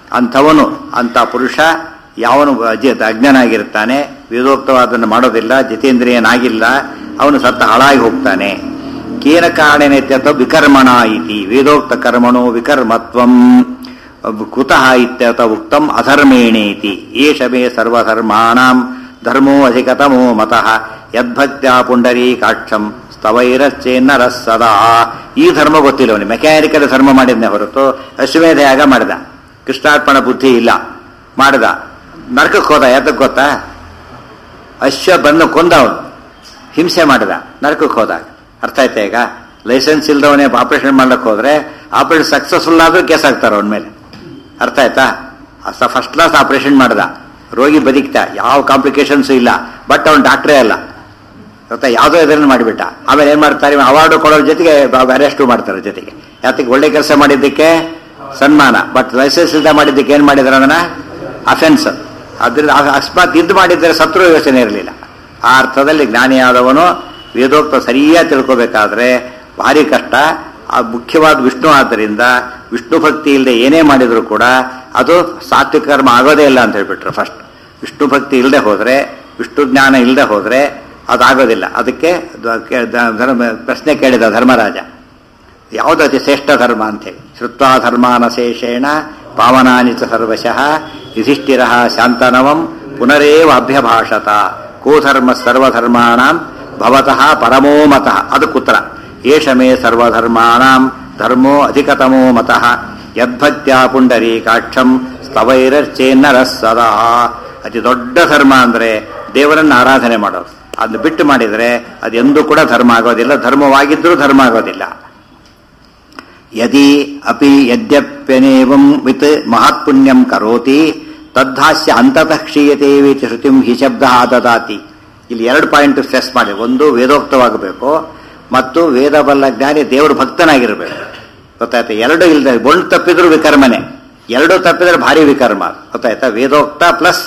ಅಂಥವನು ಅಂಥ ಪುರುಷ ಯಾವನು ಅಜ ಅಜ್ಞನಾಗಿರ್ತಾನೆ ವೇದೋಕ್ತವಾದನ್ನು ಮಾಡೋದಿಲ್ಲ ಜಿತೇಂದ್ರಿಯನಾಗಿಲ್ಲ ಅವನು ಸತ್ತ ಹಾಳಾಗಿ ಹೋಗ್ತಾನೆ ಕೇನ ಕಾರಣೇತ್ಯಥ ವಿಕರ್ಮಣ ಇತಿ ವೇದೋಕ್ತ ಕರ್ಮಣೋ ವಿಕರ್ಮತ್ವಂ ಕುತಃ ಇತ್ಯಥ ಉಕ್ತಂ ಅಧರ್ಮೇಣೇತಿ ಏಷ ಮೇ ಸರ್ವಧರ್ಮಾಣಾಂ ಧರ್ಮೋ ಅಧಿಕತಮೋ ಮತಃ ಯದ್ಭಕ್ತ್ಯಾ ಪುಂಡರೀಕಾಕ್ಷಂ ಸ್ತವೈರಶ್ಚೇನ್ನರ ಸದಾ ಈ ಧರ್ಮ ಗೊತ್ತಿಲ್ಲ ಅವನಿಗೆ ಮೆಕ್ಯಾನಿಕಲ್ ಧರ್ಮ ಮಾಡಿದ್ನೇ ಹೊರತು ಅಶ್ವಮೇಧ ಯಾಗ ಮಾಡಿದ ಕೃಷ್ಣಾರ್ಪಣ ಬುದ್ಧಿ ಇಲ್ಲ ಮಾಡಿದ ನರಕಕ್ಕೆ ಹೋದ ಯಾತಕ್ಕೆ ಗೊತ್ತಾ ಅಶ್ವ ಬಂದು ಕೊಂದ ಅವನು ಹಿಂಸೆ ಮಾಡಿದ ನರಕಕ್ಕೆ ಹೋದಾಗ ಅರ್ಥ ಆಯ್ತಾ ಈಗ ಲೈಸೆನ್ಸ್ ಇಲ್ದವನೇ ಆಪರೇಷನ್ ಮಾಡ್ಲಿಕ್ಕೆ ಹೋದ್ರೆ ಆಪರೇಷನ್ ಸಕ್ಸಸ್ಫುಲ್ ಆದ್ರೂ ಕೇಸ್ ಆಗ್ತಾರೆ ಅವನ ಮೇಲೆ ಅರ್ಥ ಆಯ್ತಾ ಫಸ್ಟ್ ಕ್ಲಾಸ್ ಆಪರೇಷನ್ ಮಾಡ್ದ ರೋಗಿ ಬದುಕ್ತಾ ಯಾವ ಕಾಂಪ್ಲಿಕೇಶನ್ಸ್ ಇಲ್ಲ ಬಟ್ ಅವನು ಡಾಕ್ಟ್ರೇ ಅಲ್ಲ ಗೊತ್ತಾ ಯಾವುದೋ ಇದನ್ನು ಮಾಡಿಬಿಟ್ಟ ಆಮೇಲೆ ಏನ್ ಮಾಡ್ತಾರೆ ಅವಾರ್ಡ್ ಕೊಡೋರ ಜೊತೆಗೆ ಅರೆಸ್ಟು ಮಾಡ್ತಾರೆ ಜೊತೆಗೆ ಯಾತಕ್ಕೆ ಒಳ್ಳೆ ಕೆಲಸ ಮಾಡಿದ್ದಕ್ಕೆ ಸನ್ಮಾನ ಬಟ್ ಲೈಸೆನ್ಸ್ ಇಲ್ದ ಮಾಡಿದ್ದಕ್ಕೆ ಏನ್ ಮಾಡಿದಾರೆ ಅದನ್ನ ಅಫೆನ್ಸ್ ಅದ್ರಿಂದ ಅ- ಅಕಸ್ಮಾತ್ ಇದ್ದು ಮಾಡಿದ್ರೆ ಸತ್ರು ಯೋಚನೆ ಇರಲಿಲ್ಲ ಆ ಅರ್ಥದಲ್ಲಿ ಜ್ಞಾನಿಯಾದವನು ವೇದೋಕ್ತ ಸರಿಯಾಗಿ ತಿಳ್ಕೋಬೇಕಾದ್ರೆ ಭಾರಿ ಕಷ್ಟ ಆ ಮುಖ್ಯವಾದ ವಿಷ್ಣು ಆದ್ದರಿಂದ ವಿಷ್ಣು ಭಕ್ತಿ ಇಲ್ಲದೆ ಏನೇ ಮಾಡಿದ್ರು ಕೂಡ ಅದು ಸಾತ್ವಿಕ ಕರ್ಮ ಆಗೋದೇ ಇಲ್ಲ ಅಂತ ಹೇಳ್ಬಿಟ್ರು ಫಸ್ಟ್ ವಿಷ್ಣು ಭಕ್ತಿ ಇಲ್ಲದೆ ಹೋದ್ರೆ ವಿಷ್ಣು ಜ್ಞಾನ ಇಲ್ಲದೆ ಹೋದ್ರೆ ಅದಾಗೋದಿಲ್ಲ ಅದಕ್ಕೆ ದ- ಕೆ- ದ- ಧರ್ಮ ಪ್ರಶ್ನೆ ಕೇಳಿದ ಧರ್ಮರಾಜ ಯಾವುದು ಅತಿ ಶ್ರೇಷ್ಠ ಧರ್ಮ ಅಂತೇಳಿ ಶ್ರುತ್ವಾ ಧರ್ಮಾನಶೇಷೇಣ ಪಾವನಾನಿ ಚ ಸರ್ವಶಃ ಯುಧಿಷ್ಠಿರ ಶಾಂತನವಂ ಪುನರೇವ ಅಭ್ಯಭಾಷತ ಕೋ ಧರ್ಮ ಸರ್ವಧರ್ಮಾಣಾಂ ಭವತಃ ಪರಮೋ ಮತಃ ಅದಕ್ಕುತ್ತರ ಏಷ ಮೇ ಸರ್ವಧರ್ಮಾಣಾಂ ಧರ್ಮೋ ಅಧಿಕತಮೋ ಮತಃ ಯದ್ಭಕ್ತ್ಯಾ ಪುಂಡರೀಕಾಕ್ಷಂ ಸ್ತವೈರಶ್ಚೇನ್ನರ ಸದಾ ಅತಿ ದೊಡ್ಡ ಧರ್ಮ ಅಂದ್ರೆ ದೇವರನ್ನ ಆರಾಧನೆ ಮಾಡೋದು ಅದನ್ನ ಬಿಟ್ಟು ಮಾಡಿದರೆ ಅದೆಂದೂ ಕೂಡ ಧರ್ಮ ಆಗೋದಿಲ್ಲ ಧರ್ಮವಾಗಿದ್ರೂ ಧರ್ಮ ಆಗೋದಿಲ್ಲ ಯದಿ ಅಪಿ ಯದ್ಯಪ್ಯನೇವಂ ವಿತ್ ಮಹತ್ಪುಣ್ಯಂ ಕರೋತಿ ತದ್ಧಾಸ್ಯ ಅಂತತಃ ಕ್ಷೀಯತೆ ವೇತಿ ಶ್ರುತಿಂ ಹಿ ಶಬ್ದ ದದಾತಿ ಇಲ್ಲಿ ಎರಡು ಪಾಯಿಂಟ್ ಸ್ಟ್ರೆಸ್ ಮಾಡಿ ಒಂದು ವೇದೋಕ್ತವಾಗಬೇಕು ಮತ್ತು ವೇದಬಲ್ಲ ಜ್ಞಾನಿ ದೇವರು ಭಕ್ತನಾಗಿರಬೇಕು ಗೊತ್ತಾಯ್ತಾ ಎರಡು ಇಲ್ಲದೆ ಒಂದು ತಪ್ಪಿದ್ರು ವಿಕರ್ಮನೆ ಎರಡು ತಪ್ಪಿದ್ರೆ ಭಾರಿ ವಿಕರ್ಮ ಗೊತ್ತಾಯ್ತಾ ವೇದೋಕ್ತ ಪ್ಲಸ್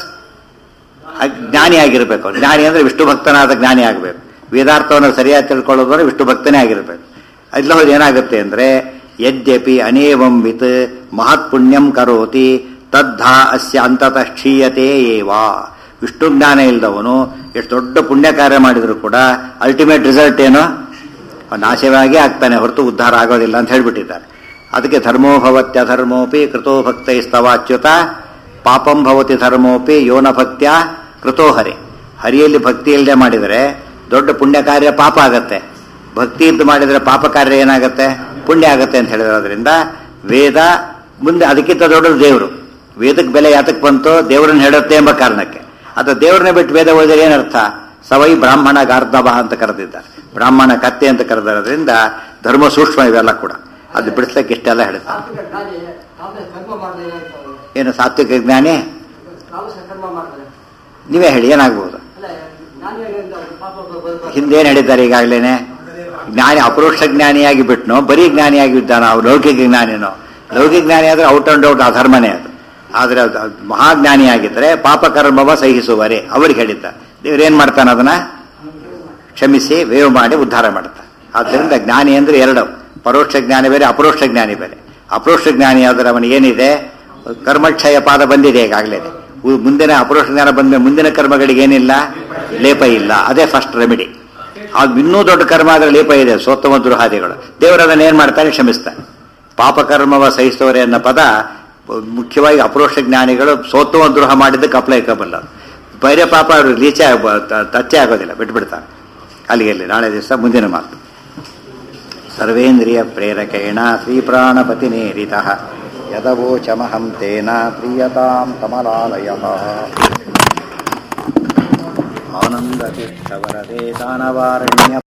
ಜ್ಞಾನಿ ಆಗಿರಬೇಕು ಜ್ಞಾನಿ ಅಂದ್ರೆ ವಿಷ್ಣು ಭಕ್ತನಾದ ಜ್ಞಾನಿ ಆಗಬೇಕು ವೇದಾರ್ಥವನ್ನು ಸರಿಯಾಗಿ ತಿಳ್ಕೊಳ್ಳೋದು ಅಂದ್ರೆ ವಿಷ್ಣು ಭಕ್ತನೇ ಆಗಿರಬೇಕು ಇಲ್ಲ ಹೋದ್ರೆ ಏನಾಗುತ್ತೆ ಅಂದ್ರೆ ಯದ್ಯಪಿ ಅನೇವಂ ವಿತ್ ಮಹತ್ ಪುಣ್ಯಂ ಕರೋತಿ ತದ್ಧಾ ಅಸ್ಯ ಅಂತತಃ ಕ್ಷೀಯತೆ ಏವ ವಿಷ್ಣು ಜ್ಞಾನ ಇಲ್ಲದವನು ಎಷ್ಟು ದೊಡ್ಡ ಪುಣ್ಯ ಕಾರ್ಯ ಮಾಡಿದ್ರು ಕೂಡ ಅಲ್ಟಿಮೇಟ್ ರಿಸಲ್ಟ್ ಏನು ನಾಶವಾಗೇ ಆಗ್ತಾನೆ ಹೊರತು ಉದ್ಧಾರ ಆಗೋದಿಲ್ಲ ಅಂತ ಹೇಳ್ಬಿಟ್ಟಿದ್ದಾರೆ ಅದಕ್ಕೆ ಧರ್ಮೋ ಭವತ್ಯ ಧರ್ಮೋಪಿ ಕೃತೋ ಭಕ್ತೈಸ್ತವಾಚ್ಯುತ ಪಾಪಂ ಭವತಿ ಧರ್ಮೋಪಿ ಯೋನ ಭಕ್ತ್ಯ ಕೃತೋ ಹರಿ ಹರಿಯಲ್ಲಿ ಭಕ್ತಿ ಇಲ್ಲದೆ ಮಾಡಿದರೆ ದೊಡ್ಡ ಪುಣ್ಯ ಕಾರ್ಯ ಪಾಪ ಆಗತ್ತೆ ಭಕ್ತಿ ಇದ್ದು ಮಾಡಿದರೆ ಪಾಪ ಕಾರ್ಯ ಏನಾಗುತ್ತೆ ಪುಣ್ಯ ಆಗತ್ತೆ ಅಂತ ಹೇಳಿದ್ರಿಂದ ವೇದ ಮುಂದೆ ಅದಕ್ಕಿಂತ ದೊಡ್ಡದು ದೇವರು ವೇದಕ್ಕೆ ಬೆಲೆ ಯಾತಕ್ಕೆ ಬಂತು ದೇವರನ್ನ ಹೇಳುತ್ತೆ ಎಂಬ ಕಾರಣಕ್ಕೆ ಅದು ದೇವರನ್ನ ಬಿಟ್ಟು ವೇದ ಓದಿದ್ರೆ ಏನರ್ಥ ಸವೈ ಬ್ರಾಹ್ಮಣ ಗಾರ್ಧವ ಅಂತ ಕರೆದಿದ್ದಾರೆ ಬ್ರಾಹ್ಮಣ ಕತ್ತೆ ಅಂತ ಕರೆದಿರೋದ್ರಿಂದ ಧರ್ಮ ಸೂಕ್ಷ್ಮ ಇವೆಲ್ಲ ಕೂಡ ಅದು ಬಿಡಿಸ್ಲಿಕ್ಕೆ ಇಷ್ಟೆಲ್ಲ ಹೇಳ್ತಾರೆ ಸಾತ್ವಿಕ ಜ್ಞಾನಿ ತಾಮಸ ಕರ್ಮ ಮಾಡಿದ್ರೆ ಏನಾಯ್ತು ಅವ್ರಿಗೆ? ಏನು ಸಾತ್ವಿಕ ಜ್ಞಾನಿ ತಾಮಸ ಕರ್ಮ ಮಾಡಿದ್ರೆ ನೀವೇ ಹೇಳಿ ಏನಾಗ್ಬೋದು ಅಲ್ಲ ಜ್ಞಾನಿಯಾಗಿಂದ ಅವ್ರು ಪಾಪ ಬ- ಹಿಂದೇನು ಹೇಳಿದ್ದಾರೆ ಈಗಾಗಲೇ ಜ್ಞಾನಿ ಅಪರೋಕ್ಷ ಜ್ಞಾನಿಯಾಗಿ ಬಿಟ್ನೋ ಬರೀ ಜ್ಞಾನಿಯಾಗಿ ಇದ್ದಾನ ಅವ್ರು ಲೌಕಿಕ ಜ್ಞಾನಿನೋ ಲೌಕಿಕ ಜ್ಞಾನಿ ಆದ್ರೆ ಔಟ್ ಅಂಡ್ ಔಟ್ ಅಧರ್ಮನೇ ಅದು ಆದ್ರೆ ಅದು ಅದು ಮಹಾಜ್ಞಾನಿಯಾಗಿದ್ರೆ ಪಾಪ ಕರ್ಮವ ಸಹಿಸುವರೆ ಅವ್ರಿಗೆ ಹೇಳಿದ್ದ ದೇವ್ರೇನ್ ಮಾಡ್ತಾನೆ ಅದನ್ನ ಕ್ಷಮಿಸಿ ವೇವ್ ಮಾಡಿ ಉದ್ಧಾರ ಮಾಡ್ತಾನೆ ಆದ್ದರಿಂದ ಜ್ಞಾನಿ ಅಂದ್ರೆ ಎರಡು ಪರೋಕ್ಷ ಜ್ಞಾನಿ ಬೇರೆ ಅಪರೋಕ್ಷ ಜ್ಞಾನಿ ಬೇರೆ ಅಪರೋಕ್ಷ ಜ್ಞಾನಿ ಆದ್ರೆ ಅವನಿಗೆ ಏನಿದೆ ಕರ್ಮಕ್ಷಯ ಪಾದ ಬಂದಿದೆ ಈಗಾಗಲೇ ಮುಂದಿನ ಅಪರೋಕ್ಷ ಜ್ಞಾನ ಬಂದ ಮುಂದಿನ ಕರ್ಮಗಳಿಗೆ ಏನಿಲ್ಲ ಲೇಪ ಇಲ್ಲ ಅದೇ ಫಸ್ಟ್ ರೆಮಿಡಿ ಅದು ಇನ್ನೂ ದೊಡ್ಡ ಕರ್ಮ ಆದ್ರೆ ಲೇಪ ಇದೆ ಸೋತ್ತಮ ದ್ರೋಹಾದಿಗಳು ದೇವರು ಅದನ್ನ ಏನ್ ಮಾಡ್ತಾನೆ ಕ್ಷಮಿಸ್ತಾನೆ ಪಾಪಕರ್ಮವ ಸಹಿಸುವರೆ ಅನ್ನೋ ಪದ ಮುಖ್ಯವಾಗಿ ಅಪರೋಕ್ಷ ಜ್ಞಾನಿಗಳು ಸೋತ್ತಮ ದ್ರೋಹ ಮಾಡಿದ್ದಕ್ಕೆ ಅಪ್ಲೈಕಬಲ್ಲ ಬೇರೆ ಪಾಪ ಅವರು ರೀಚೆ ಟಚ್ಚೇ ಆಗೋದಿಲ್ಲ ಬಿಟ್ಬಿಡ್ತಾರೆ ಅಲ್ಲಿಗೆ ಅಲ್ಲಿ ನಾಳೆ ದಿವಸ ಮುಂದಿನ ಮಾತು ಸರ್ವೇಂದ್ರಿಯ ಪ್ರೇರಕೇಣ ಶ್ರೀಪ್ರಾಣಪತಿನೇರಿತ ಯದವೋಚಮಹಂ ತೇನ ಪ್ರೀಯತಾಂ ಕಮಲಾಲಯ ಆನಂದತೀರ್ಥವರದೇ ದಾನವಾರಣ್ಯ